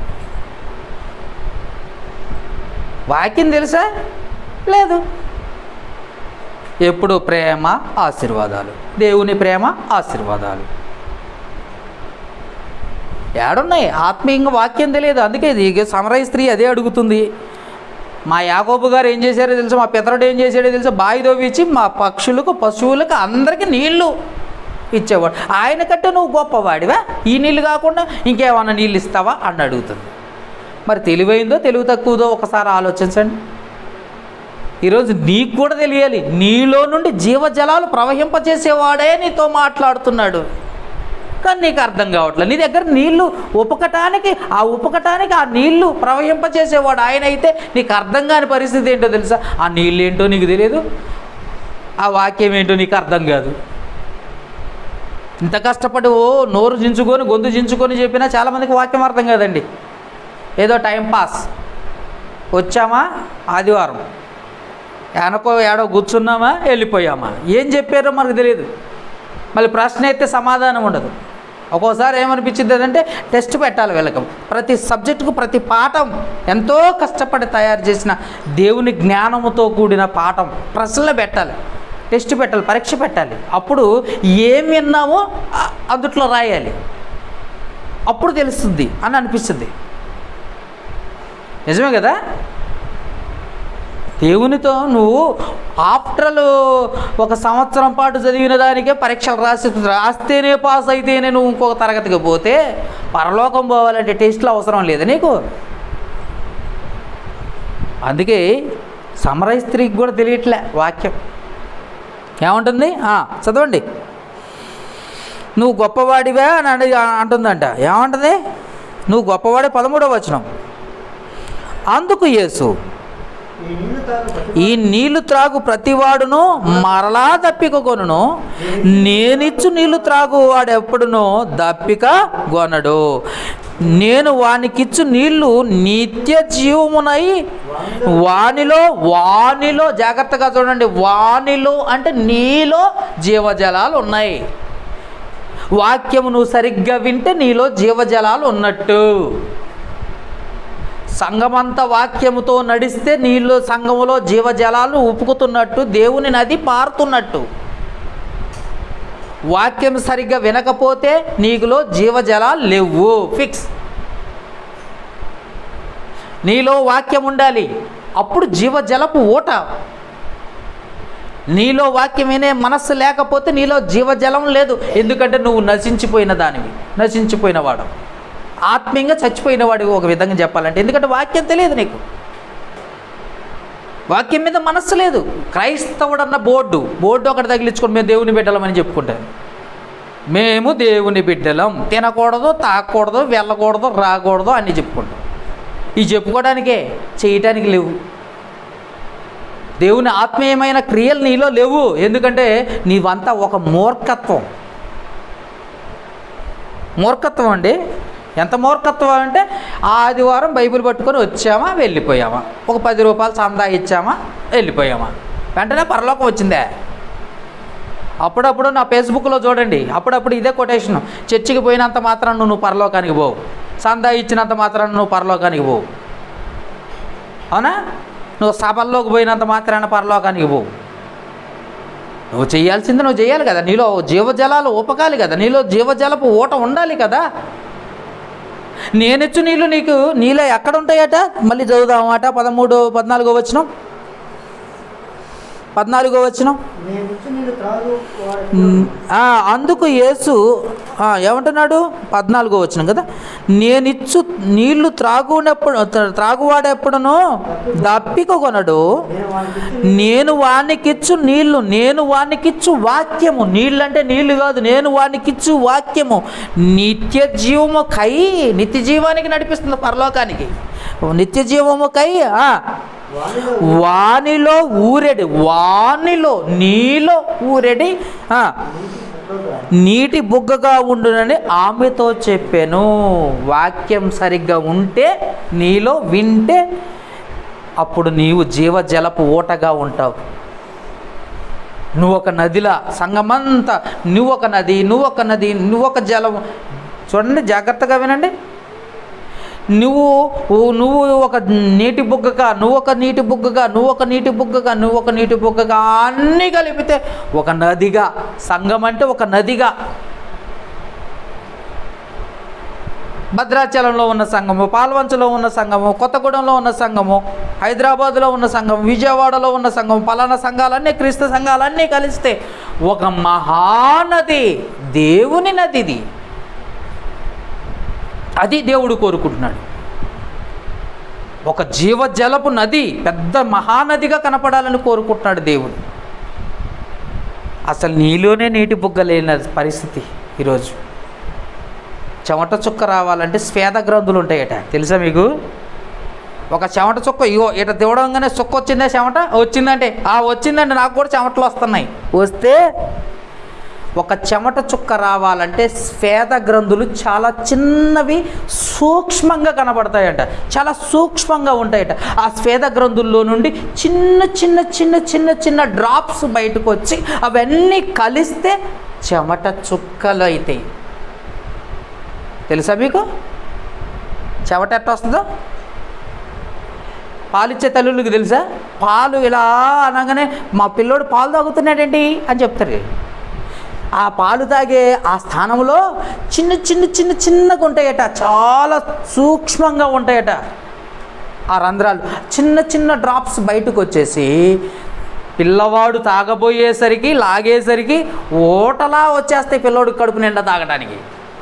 వాక్యం తెలుసా లేదు ఎప్పుడు ప్రేమ ఆశీర్వాదాలు దేవుని ప్రేమ ఆశీర్వాదాలు ఏడున్నాయి ఆత్మీయంగా వాక్యం తెలియదు అందుకే ఇది సమరయ స్త్రీ అదే అడుగుతుంది మా యాకోబు గారు ఏం చేశారో తెలుసు మా పితరుడు ఏం చేశాడో తెలుసు బావి దోవిచ్చి మా పక్షులకు పశువులకు అందరికీ నీళ్లు ఇచ్చేవాడు ఆయన కంటే నువ్వు గొప్పవాడివా ఈ నీళ్ళు కాకుండా ఇంకేమన్నా నీళ్ళు ఇస్తావా అని అడుగుతుంది మరి తెలివైందో తెలివి తక్కువదో ఒకసారి ఆలోచించండి ఈరోజు నీకు కూడా తెలియాలి నీలో నుండి జీవజలాలు ప్రవహింపచేసేవాడే నీతో మాట్లాడుతున్నాడు కానీ నీకు అర్థం కావట్లేదు నీ దగ్గర నీళ్లు ఉపకటానికి ఆ ఉపకటానికి ఆ నీళ్లు ప్రవహింపచేసేవాడు ఆయన అయితే నీకు అర్థం కాని పరిస్థితి ఏంటో తెలుసా ఆ నీళ్ళు ఏంటో నీకు తెలియదు ఆ వాక్యం ఏంటో నీకు అర్థం కాదు ఇంత కష్టపడి ఓ నోరు చించుకొని గొంతు చించుకొని చెప్పినా చాలామందికి వాక్యం అర్థం కాదండి ఏదో టైం పాస్ వచ్చామా ఆదివారం ఏనకో ఏడో కూర్చున్నామా వెళ్ళిపోయామా ఏం చెప్పారో మనకు తెలియదు మళ్ళీ ప్రశ్న అయితే సమాధానం ఉండదు ఒక్కోసారి ఏమనిపించింది అంటే టెస్ట్ పెట్టాలి వీళ్ళకి ప్రతి సబ్జెక్టుకు ప్రతి పాఠం ఎంతో కష్టపడి తయారు చేసిన దేవుని జ్ఞానముతో కూడిన పాఠం ప్రశ్నలు పెట్టాలి టెస్ట్ పెట్టాలి పరీక్ష పెట్టాలి అప్పుడు ఏం విన్నామో ఆ- అందుట్లో రాయాలి అప్పుడు తెలుస్తుంది అని అనిపిస్తుంది నిజమే కదా దేవునితో నువ్వు ఆఫ్టర్ ఒక సంవత్సరం పాటు చదివిన దానికే పరీక్షలు రాసి రాస్తేనే పాస్ అయితేనే నువ్వు ఇంకొక తరగతికి పోతే పరలోకం పోవాలంటే టెస్ట్లు అవసరం లేదు నీకు అందుకే సమరయ స్త్రీకి కూడా తెలియట్లే వాక్యం ఏముంటుంది ఆ, చదవండి నువ్వు గొప్పవాడివా అని అని అంటుందంట ఏమంటుంది నువ్వు గొప్పవాడే పదమూడవ వచనం అందుకు యేసు ఈ నీళ్లు తాగు ప్రతి ఈ నీళ్లు త్రాగు ప్రతివాడును మరలా దప్పిక కొనును నేనిచ్చు నీళ్లు త్రాగు వాడెప్పుడునో దప్పిక కొనడు నేను వానికిచ్చు నీళ్లు నిత్య జీవమునై వానిలో వానిలో జాగ్రత్తగా చూడండి వానిలో అంటే నీలో జీవజలాలు ఉన్నాయి వాక్యము నువ్వు సరిగ్గా వింటే నీలో జీవజలాలు ఉన్నట్టు సంఘమంతా వాక్యముతో నడిస్తే నీళ్ళు సంఘములో జీవజలాలు ఉపుకుతున్నట్టు దేవుని నది పారుతున్నట్టు వాక్యం సరిగ్గా వినకపోతే నీకులో జీవజలాలు లేవు ఫిక్స్ నీలో వాక్యం ఉండాలి అప్పుడు జీవజలపు ఊట నీలో వాక్యం వినే మనస్సు లేకపోతే నీలో జీవజలం లేదు ఎందుకంటే నువ్వు నశించిపోయిన దానివి నశించిపోయిన వాడు ఆత్మీయంగా చచ్చిపోయిన వాడివి ఒక విధంగా చెప్పాలంటే ఎందుకంటే వాక్యం తెలియదు నీకు వాక్యం మీద మనస్సు లేదు క్రైస్తవుడన్న బోర్డు బోర్డు ఒకటి తగిలించుకొని మేము దేవుని బిడ్డలమని చెప్పుకుంటాను మేము దేవుని బిడ్డలం తినకూడదు తాగకూడదు వెళ్ళకూడదు రాకూడదు అన్నీ చెప్పుకుంటాం ఇవి చెప్పుకోవడానికే చేయటానికి లేవు దేవుని ఆత్మీయమైన క్రియలు నీలో లేవు ఎందుకంటే నీవంతా ఒక మూర్ఖత్వం మూర్ఖత్వం అండి ఎంత మూర్ఖత్వం అంటే ఆ ఆదివారం బైబిల్ పట్టుకొని వచ్చామా వెళ్ళిపోయామా ఒక పది రూపాయలు చందా ఇచ్చామా వెళ్ళిపోయామా వెంటనే పరలోకం వచ్చిందే అప్పుడప్పుడు నా ఫేస్బుక్లో చూడండి అప్పుడప్పుడు ఇదే కొటేషన్ చర్చికి పోయినంత మాత్రం నువ్వు పరలోకానికి పోవు చందా ఇచ్చినంత మాత్రం నువ్వు పరలోకానికి పోవు అవునా నువ్వు సభల్లోకి పోయినంత మాత్రాన పరలోకానికి పోవు నువ్వు చేయాల్సింది నువ్వు చేయాలి కదా నీలో జీవజలాలు ఊపకాలి కదా నీలో జీవజలపు ఊట ఉండాలి కదా నేనిచ్చు నీళ్ళు నీకు నీలో ఎక్కడ ఉంటాయట మళ్ళీ చదువుదామట పదమూడు పద్నాలుగో వచ్చిన పద్నాలుగో వచనం నేను ఇచ్చి నీళ్ళు త్రాగు వాడు మ్, ఆ, అందుకు యేసు ఆ, ఏమంటున్నాడు పద్నాలుగో వచ్చిన కదా నేనిచ్చు నీళ్లు త్రాగునప్పుడు త్రాగువాడెప్పుడునో దప్పిక కొనడు నేను వాడికి ఇచ్చి నేను వానికిచ్చు నీళ్లు నేను వానికిచ్చు వాక్యము నీళ్ళు అంటే నీళ్లు కాదు నేను వానికిచ్చు వాక్యము నిత్య జీవము కై నిత్య జీవానికి నడిపిస్తుంది పరలోకానికి నిత్య జీవము కై ఆ, వాడిలో వానిలో ఊరెడి వానిలో నీలో ఊరెడి ఆ, పుట్టగా నీటి బుగ్గగా ఉండునని ఆమెతో చెప్పాను వాక్యం సరిగ్గా ఉంటే నీలో వింటే అప్పుడు నీవు జీవజలపు ఓటగా ఉంటావు నువ్వు ఒక నదిలా సంగమంతా నువ్వు ఒక నది నువ్వు ఒక నది నువ్వు ఒక జలం చూడండి జాగ్రత్తగా వినండి నువ్వు నువ్వు ఒక నీటి బుగ్గగా నువ్వు ఒక నీటి బుగ్గగా నువ్వు ఒక నీటి బుగ్గగా నువ్వు ఒక నీటి బుగ్గగా అన్నీ కలిపితే ఒక నదిగా సంఘం అంటే ఒక నదిగా భద్రాచలంలో ఉన్న సంఘము పాల్వంచలో ఉన్న సంఘము కొత్తగూడెంలో ఉన్న సంఘము హైదరాబాద్లో ఉన్న సంఘం విజయవాడలో ఉన్న సంఘం పలానా సంఘాలన్నీ క్రీస్తు సంఘాలన్నీ కలిస్తే ఒక మహానది దేవుని నది ఇది అది దేవుడు కోరుకుంటున్నాడు ఒక జీవజలపు నది పెద్ద మహానదిగా కనపడాలని కోరుకుంటున్నాడు దేవుడు అసలు నీలోనే నీటి బుగ్గ లేని పరిస్థితి ఈరోజు చెమట చుక్క రావాలంటే స్వేద గ్రంథులు ఉంటాయట తెలుసా మీకు ఒక చెమట చుక్క ఇగో ఇట తివడంగానే చుక్క వచ్చిందా చెమట వచ్చిందంటే ఆ వచ్చిందంటే నాకు కూడా చెమటలు వస్తున్నాయి వస్తే ఒక చెమట చుక్క రావాలంటే స్వేద గ్రంథులు చాలా చిన్నవి సూక్ష్మంగా కనబడతాయట చాలా సూక్ష్మంగా ఉంటాయట ఆ స్వేద గ్రంథుల్లో నుండి చిన్న చిన్న చిన్న చిన్న చిన్న డ్రాప్స్ బయటకు వచ్చి అవన్నీ కలిస్తే చెమట చుక్కలు అవుతాయి తెలుసా మీకు చెమట ఎట్ట వస్తుందో పాలిచ్చే తల్లులకి తెలుసా పాలు ఇలా అనగానే మా పిల్లోడు పాలు తాగుతున్నాడేంటి అని చెప్తారు ఆ పాలు తాగే ఆ స్థానంలో చిన్న చిన్న చిన్న చిన్నగా ఉంటాయట చాలా సూక్ష్మంగా ఉంటాయట ఆ రంధ్రాలు చిన్న చిన్న డ్రాప్స్ బయటకు వచ్చేసి పిల్లవాడు తాగబోయేసరికి లాగేసరికి ఓటలా వచ్చేస్తాయి పిల్లోడు కడుపు నిండా తాగడానికి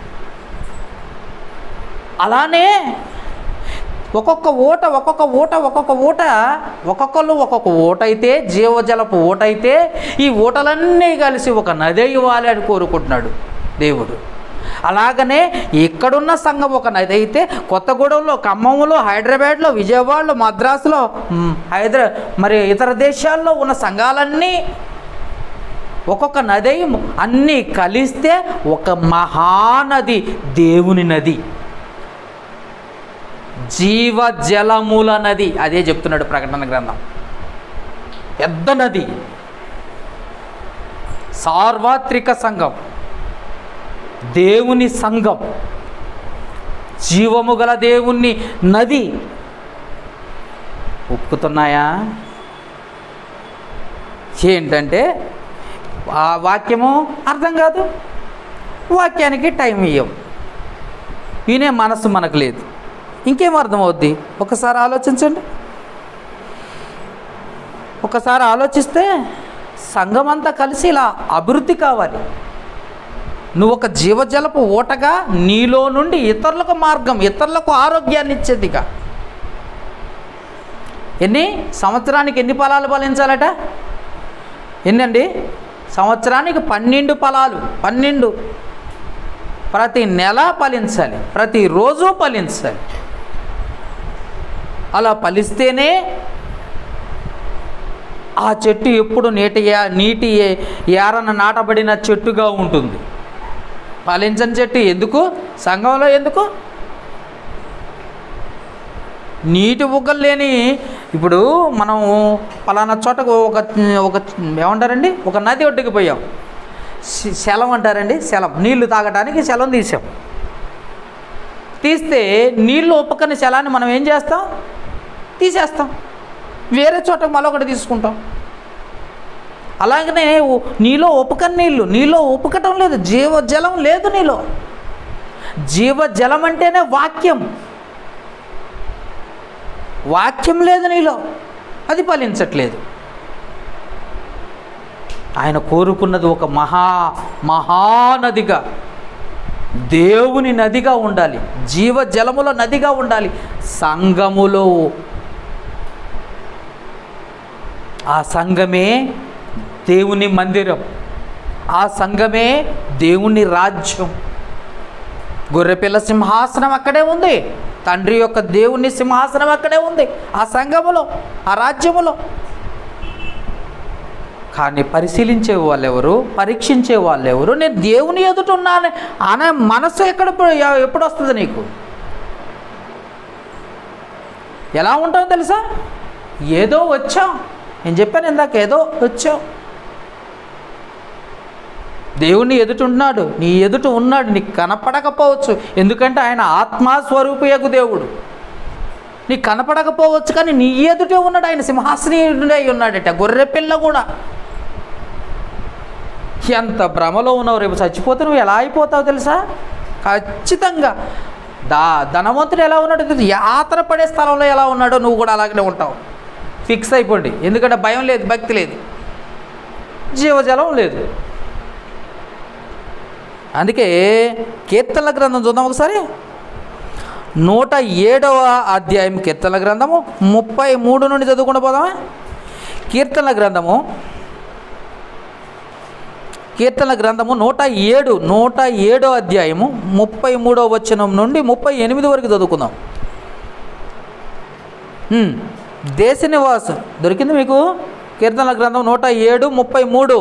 అలానే ఒక్కొక్క ఓట ఒక్కొక్క ఓట ఒక్కొక్క ఓట ఒక్కొక్కళ్ళు ఒక్కొక్క ఓట అయితే జీవజలపు ఓట అయితే ఈ ఓటలన్నీ కలిసి ఒక నది ఇవ్వాలి అని కోరుకుంటున్నాడు దేవుడు అలాగనే ఇక్కడున్న సంఘం ఒక నది అయితే కొత్తగూడెంలో ఖమ్మంలో హైదరాబాద్లో విజయవాడలో మద్రాసులో మ్, హైదరా మరి ఇతర దేశాల్లో ఉన్న సంఘాలన్నీ ఒక్కొక్క నది అన్నీ కలిస్తే ఒక మహానది దేవుని నది జీవ జలముల నది అదే చెప్తున్నాడు ప్రకటన గ్రంథం పెద్ద నది సార్వత్రిక సంఘం దేవుని సంఘం జీవము గల దేవుని నది ఒప్పుకుతున్నాయా ఏంటంటే ఆ వాక్యము అర్థం కాదు వాక్యానికి టైం ఇయ్యం వినే మనసు మనకు లేదు ఇంకేం అర్థమవుద్ది ఒకసారి ఆలోచించండి ఒకసారి ఆలోచిస్తే సంఘం అంతా కలిసి ఇలా అభివృద్ధి కావాలి నువ్వు ఒక జీవజలపు ఓటగా నీలో నుండి ఇతరులకు మార్గం ఇతరులకు ఆరోగ్యాన్ని ఇచ్చేదిగా ఎన్ని సంవత్సరానికి ఎన్ని ఫలాలు ఫలించాలట ఎన్నండి సంవత్సరానికి పన్నెండు ఫలాలు పన్నెండు ప్రతి నెల ఫలించాలి ప్రతిరోజు ఫలించాలి అలా ఫలిస్తేనే ఆ చెట్టు ఎప్పుడు నీటి యా- నీటి ఏ- ఏరన నాటబడిన చెట్టుగా ఉంటుంది ఫలించని చెట్టు ఎందుకు సంఘంలో ఎందుకు నీటి బుగ్గలు లేని ఇప్పుడు మనం పలానా చోటకు ఒక ఒక ఏమంటారండి ఒక నది ఒడ్డుకి పోయాం శ- శలం అంటారండి శలం నీళ్లు తాగడానికి శలం తీసాం తీస్తే నీళ్ళు ఒప్పకని శలాన్ని మనం ఏం చేస్తాం తీసేస్తాం వేరే చోట మరొకటి తీసుకుంటాం అలాగనే ఉ- నీలో ఉపకని నీళ్ళు నీలో ఉపకటం లేదు జీవజలం లేదు నీలో జీవజలం అంటేనే వాక్యం వాక్యం లేదు నీలో అది ఫలించట్లేదు ఆయన కోరుకున్నది ఒక మహా మహానదిగా దేవుని నదిగా ఉండాలి జీవ జలముల నదిగా ఉండాలి సంఘములో ఆ సంఘమే దేవుని మందిరం ఆ సంఘమే దేవుని రాజ్యం గొర్రెపిల్ల సింహాసనం అక్కడే ఉంది తండ్రి యొక్క దేవుని సింహాసనం అక్కడే ఉంది ఆ సంఘములో ఆ రాజ్యములో కానీ పరిశీలించే వాళ్ళు ఎవరు పరీక్షించే వాళ్ళు ఎవరు నేను దేవుని ఎదుట ఉన్నాను అనే మనసు ఎక్కడ ఎప్పుడు వస్తుంది నీకు ఎలా ఉంటావు తెలుసా ఏదో వచ్చాం నేను చెప్పాను ఇందాక ఏదో వచ్చాం దేవుని ఎదుట ఉన్నాడు నీ ఎదుట ఉన్నాడు నీకు కనపడకపోవచ్చు ఎందుకంటే ఆయన ఆత్మస్వరూపయకు దేవుడు నీకు కనపడకపోవచ్చు కానీ నీ ఎదుటే ఉన్నాడు ఆయన సింహాసనీయుడై ఉన్నాడట గొర్రె పిల్ల కూడా ఎంత భ్రమలో ఉన్నావు రేపు చచ్చిపోతే నువ్వు ఎలా అయిపోతావు తెలుసా ఖచ్చితంగా దా ధనవంతుడు ఎలా ఉన్నాడో తెలుసు యాత్ర పడే స్థలంలో ఎలా ఉన్నాడో నువ్వు కూడా అలాగనే ఉంటావు ఫిక్స్ అయిపోండి ఎందుకంటే భయం లేదు భక్తి లేదు జీవజలం లేదు అందుకే కీర్తనల గ్రంథం చూద్దాం ఒకసారి నూట ఏడవ అధ్యాయం కీర్తనల గ్రంథము ముప్పై మూడు నుండి చదువుకుంటూ పోదామా కీర్తనల గ్రంథము కీర్తనల గ్రంథము నూట ఏడు నూట ఏడో అధ్యాయము ముప్పై మూడో వచనం నుండి ముప్పై ఎనిమిది వరకు చదువుకుందాం ఉమ్, దేశ నివాసం దొరికింది మీకు కీర్తనల గ్రంథం నూట ఏడు ముప్పై మూడు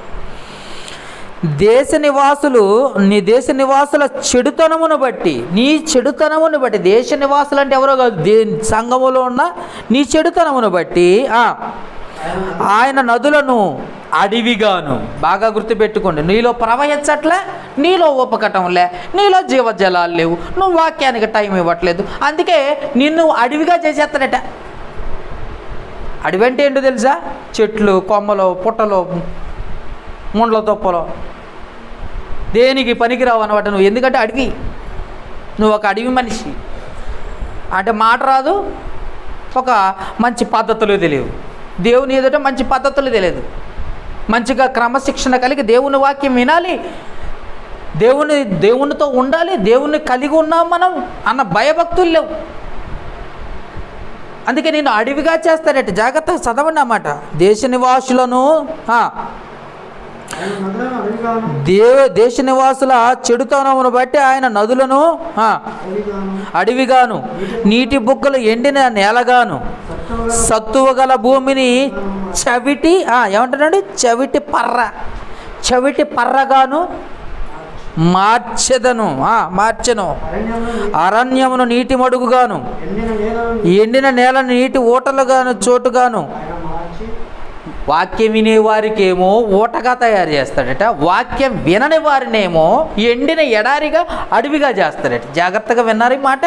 దేశ నివాసులు నీ దేశ నివాసుల చెడుతనమును బట్టి నీ చెడుతనమును బట్టి దేశ నివాసులు అంటే ఎవరో కాదు దే సంఘములో ఉన్న నీ చెడుతనమును బట్టి ఆ, ఆయన నదులను అడవిగాను బాగా గుర్తుపెట్టుకోండి నీలో ప్రవహించట్లే నీలో ఉపకటంలే నీలో జీవజలాలు లేవు నువ్వు వాక్యానికి టైం ఇవ్వట్లేదు అందుకే నిన్ను అడవిగా చేసేస్తాడట అడవి అంటే ఏంటో తెలుసా చెట్లు కొమ్మలు పుట్టలు ముండ్ల తొప్పలు దేనికి పనికిరావు అనమాట నువ్వు ఎందుకంటే అడవి నువ్వు ఒక అడవి మనిషి అంటే మాట రాదు ఒక మంచి పద్ధతులు తెలియవు దేవుని ఎదుట మంచి పద్ధతులు తెలియదు మంచిగా క్రమశిక్షణ కలిగి దేవుని వాక్యం వినాలి దేవుని దేవునితో ఉండాలి దేవుణ్ణి కలిగి ఉన్నాం మనం అన్న భయభక్తులు లేవు అందుకే నేను అడవిగా చేస్తాడట జాగ్రత్తగా చదవండి అన్నమాట దేశ నివాసులను ఆ, ఆయన నదులను అడవిగాను దేవ దేశ నివాసుల చెడుతనమును బట్టి ఆయన నదులను ఆ, అడవిగాను అడవిగాను నీటి బుగ్గలు ఎండిన నేలగాను సత్వగల సత్తువ గల భూమిని చవిటి ఆ, ఏమంటాడండి చవిటి పర్ర చవిటి పర్రగాను మార్చెదను ఆ, మార్చెను అరణ్యంలో అరణ్యమును నీటి మడుగుగాను ఎండిన నేలను ఎండిన నేల నీటి ఊటలుగాను చోటుగాను ఆయన మార్చి వాక్యం వినే వారికేమో ఊటగా తయారు చేస్తాడట వాక్యం వినని వారినేమో ఎండిన ఎడారిగా అడవిగా చేస్తాడట జాగ్రత్తగా విన్నారు ఈ మాట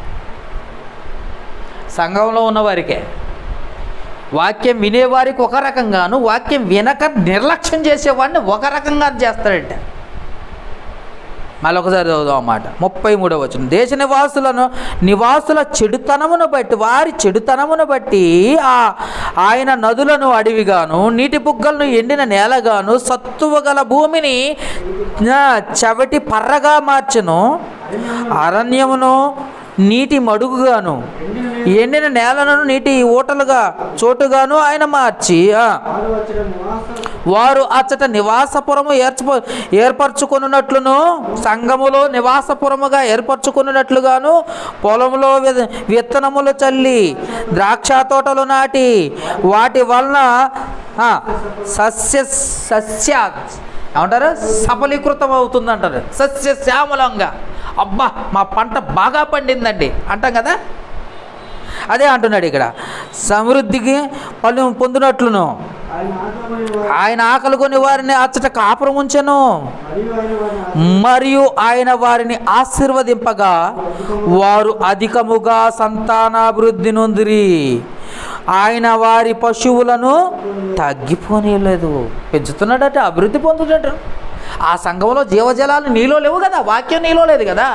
సంఘంలో ఉన్న వారికే వాక్యం వినేవారికి ఒక రకంగాను వాక్యం వినక నిర్లక్ష్యం చేసేవాడిని ఒక రకంగా చేస్తాడట మళ్ళీ ఒకసారి చదువుదాం అన్నమాట ముప్పై మూడవ వచ్చిన దేశ నివాసులను నివాసుల చెడుతనమును బట్టి వారి చెడుతనమును బట్టి ఆ ఆయన నదులను అడవిగాను నీటి బుగ్గలను ఎండిన నేలగాను సత్తువ గల భూమిని ఆ, చవటి పర్రగా మార్చెను అరణ్యమును నీటి మడుగుగాను ఎండిన నేలను నీటి ఊటలుగా చోటుగాను ఆయన మార్చి ఆ, వారు వచ్చిన నివాస వారు అచ్చట నివాసపురము ఏర్చు ఏర్పరచుకున్నట్లును సంఘములో నివాసపురముగా ఏర్పరచుకున్నట్లుగాను పొలంలో వి- విత్తనములు చల్లి ద్రాక్ష తోటలు నాటి వాటి వలన ఆ, సస్య సస్య ఏమంటారు సఫలీకృతం అవుతుంది అంటారు సస్య శ్యామలంగా అబ్బా మా పంట బాగా పండిందండి అంటాం కదా అదే అంటున్నాడు ఇక్కడ సమృద్ధికి పలు పొందినట్లును ఆయన ఆత్మమైన వారు ఆయన ఆకలి కొని వారిని అచ్చట కాపురం ఉంచెను మరియు ఆయన వారిని మరియు ఆయన వారిని ఆశీర్వదింపగా వారు అధికముగా సంతానాభివృద్ధి నొందిరి ఆయన వారి పశువులను తగ్గిపోనీయలేదు పెంచుతున్నాడట అభివృద్ధి పొందుతాడు ఆ సంఘంలో జీవజలాలు నీలో లేవు కదా వాక్యం నీలో లేదు కదా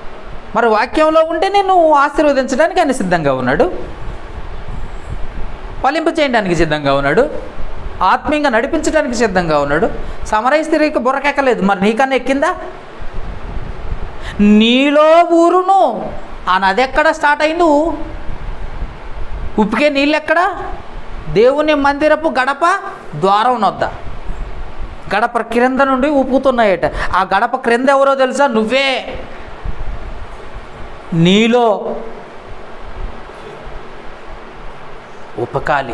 మరి వాక్యంలో ఉంటే నేను ఆశీర్వదించడానికి ఆయన సిద్ధంగా ఉన్నాడు ఫలింప చేయడానికి సిద్ధంగా ఉన్నాడు ఆత్మీయంగా నడిపించడానికి సిద్ధంగా ఉన్నాడు సమరయ స్త్రీకి బుర్రకెక్కలేదు మరి నీకన్నా ఎక్కిందా నీలో ఊరును ఆ నది ఎక్కడ స్టార్ట్ అయింది ఉప్పికే నీళ్ళు ఎక్కడ దేవుని మందిరపు గడప ద్వారం నొద్ద గడప క్రింద నుండి ఉప్పుతున్నాయట ఆ గడప క్రింద ఎవరో తెలుసా నువ్వే నీలో ఉపకాలి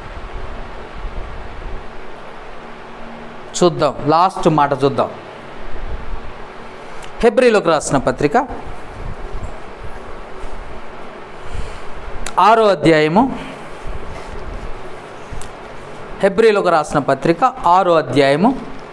చూద్దాం లాస్ట్ మాట చూద్దాం హెబ్రిలోకి రాసిన పత్రిక ఆరో అధ్యాయము హెబ్రిలోకి రాసిన పత్రిక ఆరో అధ్యాయము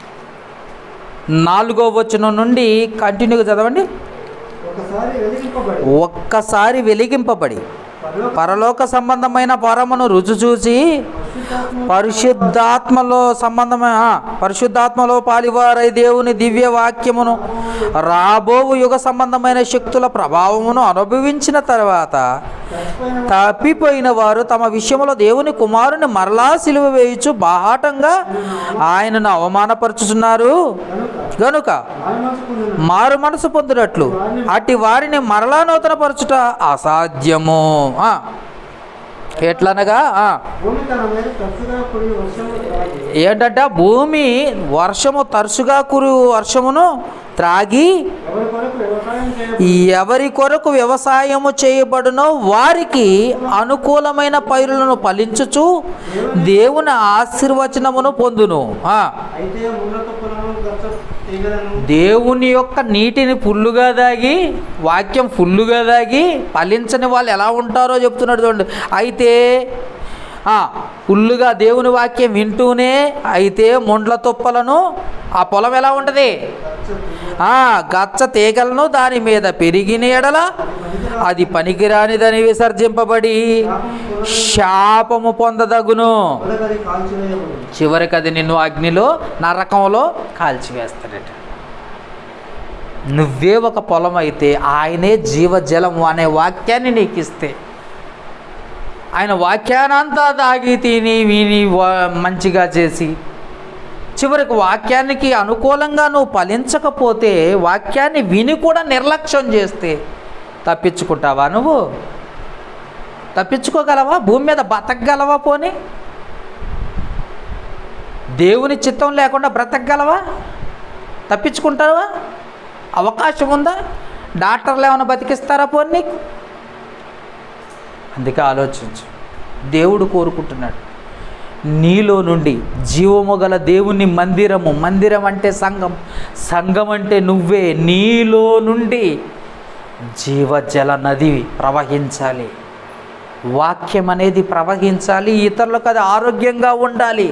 నాలుగో వచనం నుండి కంటిన్యూగా చదవండి ఒకసారి వెలిగింపబడి ఒక్కసారి వెలిగింపబడి పరలోక పరలోక సంబంధమైన పరమును రుచి చూసి పరిశుద్ధాత్మ పరిశుద్ధాత్మలో సంబంధమైన ఆ, పరిశుద్ధాత్మలో పాలివారై దేవుని దివ్య వాక్యమును రాబోవు యుగ సంబంధమైన శక్తుల ప్రభావమును అనుభవించిన తర్వాత చచ్చిపోయిన తప్పిపోయిన వారు తమ విషయంలో దేవుని కుమారుని మరలా సిలువ వేయచ్చు బాహాటంగా ఆయనను అవమానపరుచుతున్నారు కనుక గనుక మానసుకున్న మారు మనసు పొందినట్లు అట్టి వారిని మరలా నూతనపరచుట అసాధ్యము ఆ. ఎట్లనగా ఆ. భూమి తన మీద తరచుగా కురి వర్షము త్రాగి ఏంటంటే భూమి వర్షము తరచుగా కురు వర్షమును త్రాగి ఎవరి కొరకు వ్యవసాయం చేయబడి ఎవరి కొరకు వ్యవసాయము చేయబడునో వారికి అనుకూలమైన పైరులను ఫలించుచు దేవుని ఆశీర్వచనమును పొందును ఆ. అయితే ఉన్నత పొలను గచ్చ తీగలను దేవుని యొక్క నీటిని ఫుల్లుగా దాగి వాక్యం ఫుల్లుగా దాగి ఫలించని వాళ్ళు ఎలా ఉంటారో చెప్తున్నాడు చూడండి అయితే ఆ, ఫుల్లుగా దేవుని వాక్యం వింటూనే అయితే ముండ్ల తుప్పలను ఆ పొలం ఎలా ఉంటుంది గచ్చ తీగ ఆ గచ్చ తీగలను దాని మీద పెరిగిన ఎడల అది పనికిరానిదని విసర్జింపబడి శాపము పొందదగును పొలగది కాల్చివేయబడి చివరికి అది నిన్ను అగ్నిలో నరకంలో కాల్చివేస్తాడట నువ్వే ఒక పొలం అయితే ఆయనే జీవజలము అనే వాక్యాన్ని నీకు ఇస్తే ఆయన వాక్యానంతా దాగి తిని విని వా- మంచిగా చేసి చివరికి వాక్యానికి అనుకూలంగా నువ్వు ఫలించకపోతే వాక్యాన్ని విని కూడా నిర్లక్ష్యం చేస్తే తప్పించుకుంటావా నువ్వు తప్పించుకోగలవా భూమి మీద బతకగలవా పోనీ దేవుని చిత్తం లేకుండా బ్రతకగలవా తప్పించుకుంటావా అవకాశం ఉందా డాక్టర్లు ఏమైనా బతికిస్తారా పోనీ నీకు అందుకే ఆలోచించు దేవుడు కోరుకుంటున్నాడు నీలో నుండి జీవము గల దేవుని మందిరము మందిరం అంటే సంఘం సంఘం అంటే నువ్వే నీలో నుండి జీవజల నది ప్రవహించాలి వాక్యం అనేది ప్రవహించాలి ఇతరులకు అది ఆరోగ్యంగా ఉండాలి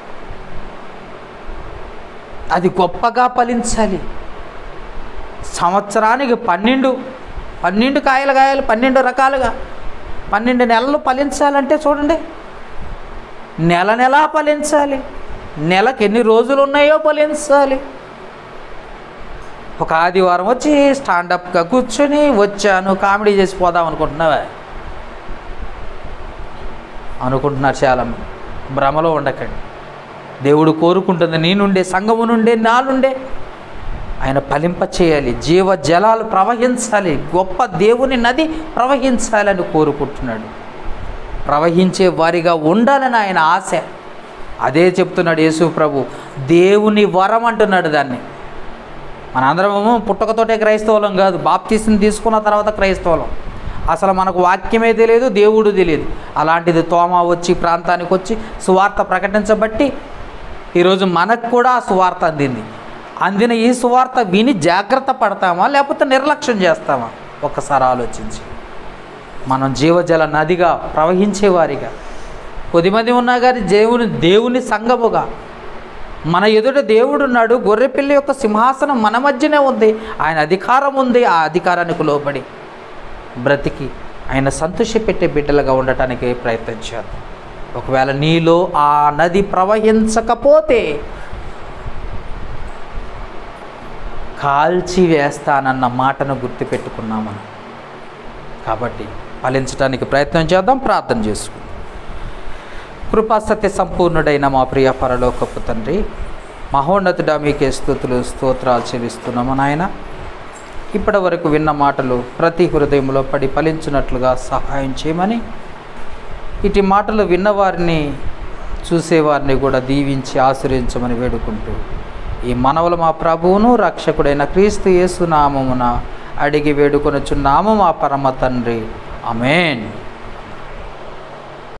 అది గొప్పగా ఫలించాలి సంవత్సరానికి పన్నెండు పన్నెండు కాయలు కాయలు పన్నెండు రకాలుగా పన్నెండు నెలలు ఫలించాలంటే చూడండి నెల నెలా ఫలించాలి నెలకు ఎన్ని రోజులు ఉన్నాయో ఫలించాలి ఒక ఆదివారం వచ్చి స్టాండప్గా కూర్చొని వచ్చాను కామెడీ చేసి పోదాం అనుకుంటున్నావా అనుకుంటున్నారు చాలామంది భ్రమలో ఉండకండి దేవుడు కోరుకుంటుంది నీ నుండే సంఘము నుండే నా నుండే ఆయన ఫలింప చేయాలి జీవ జలాలు ప్రవహించాలి గొప్ప దేవుని నది ప్రవహించాలని కోరుకుంటున్నాడు ప్రవహించే వారిగా ఉండాలని ఆయన ఆశ అదే చెప్తున్నాడు యేసు ప్రభు దేవుని వరం అంటున్నాడు దాన్ని మనందరము పుట్టకతోటే క్రైస్తవులం కాదు బాప్తీసుని తీసుకున్న తర్వాత క్రైస్తవులం అసలు మనకు వాక్యమే తెలియదు దేవుడు తెలియదు అలాంటిది తోమ వచ్చి ప్రాంతానికి వచ్చి సువార్త ప్రకటించబట్టి ఈరోజు మనకు కూడా ఆ సువార్త అందింది అందిన ఈ సువార్త విని జాగ్రత్త పడతామా లేకపోతే నిర్లక్ష్యం చేస్తామా ఒక్కసారి ఆలోచించి మనం జీవజల నదిగా ప్రవహించేవారిగా కొద్దిమంది ఉన్నా కానీ దేవుని దేవుని సంగముగా మన ఎదుట దేవుడు ఉన్నాడు గొర్రెపిల్ల యొక్క సింహాసనం మన మధ్యనే ఉంది ఆయన అధికారం ఉంది ఆ అధికారానికి లోబడి బ్రతికి ఆయన సంతోషపెట్టే బిడ్డలుగా ఉండటానికి ప్రయత్నం చేద్దాం ఒకవేళ నీలో ఆ నది ప్రవహించకపోతే కాల్చి వేస్తానన్న మాటను గుర్తుపెట్టుకున్నాం మనం కాబట్టి ఫలించడానికి ప్రయత్నం చేద్దాం ప్రార్థన చేసుకుందాం కృపాసత్య సంపూర్ణుడైన మా ప్రియ పరలోకపు తండ్రి మహోన్నతుడా మీకే స్థుతులు స్తోత్రాలు చెల్లిస్తున్నాము నాయన ఇప్పటి వరకు విన్న మాటలు ప్రతి హృదయంలో పడి ఫలించినట్లుగా సహాయం చేయమని ఇటు మాటలు విన్నవారిని చూసేవారిని కూడా దీవించి ఆశ్రయించమని వేడుకుంటూ ఈ మనవలు మా ప్రభువును రక్షకుడైన క్రీస్తు యేసు నామమున అడిగి వేడుకొనొచ్చున్నాము మా పరమ తండ్రి అమేన్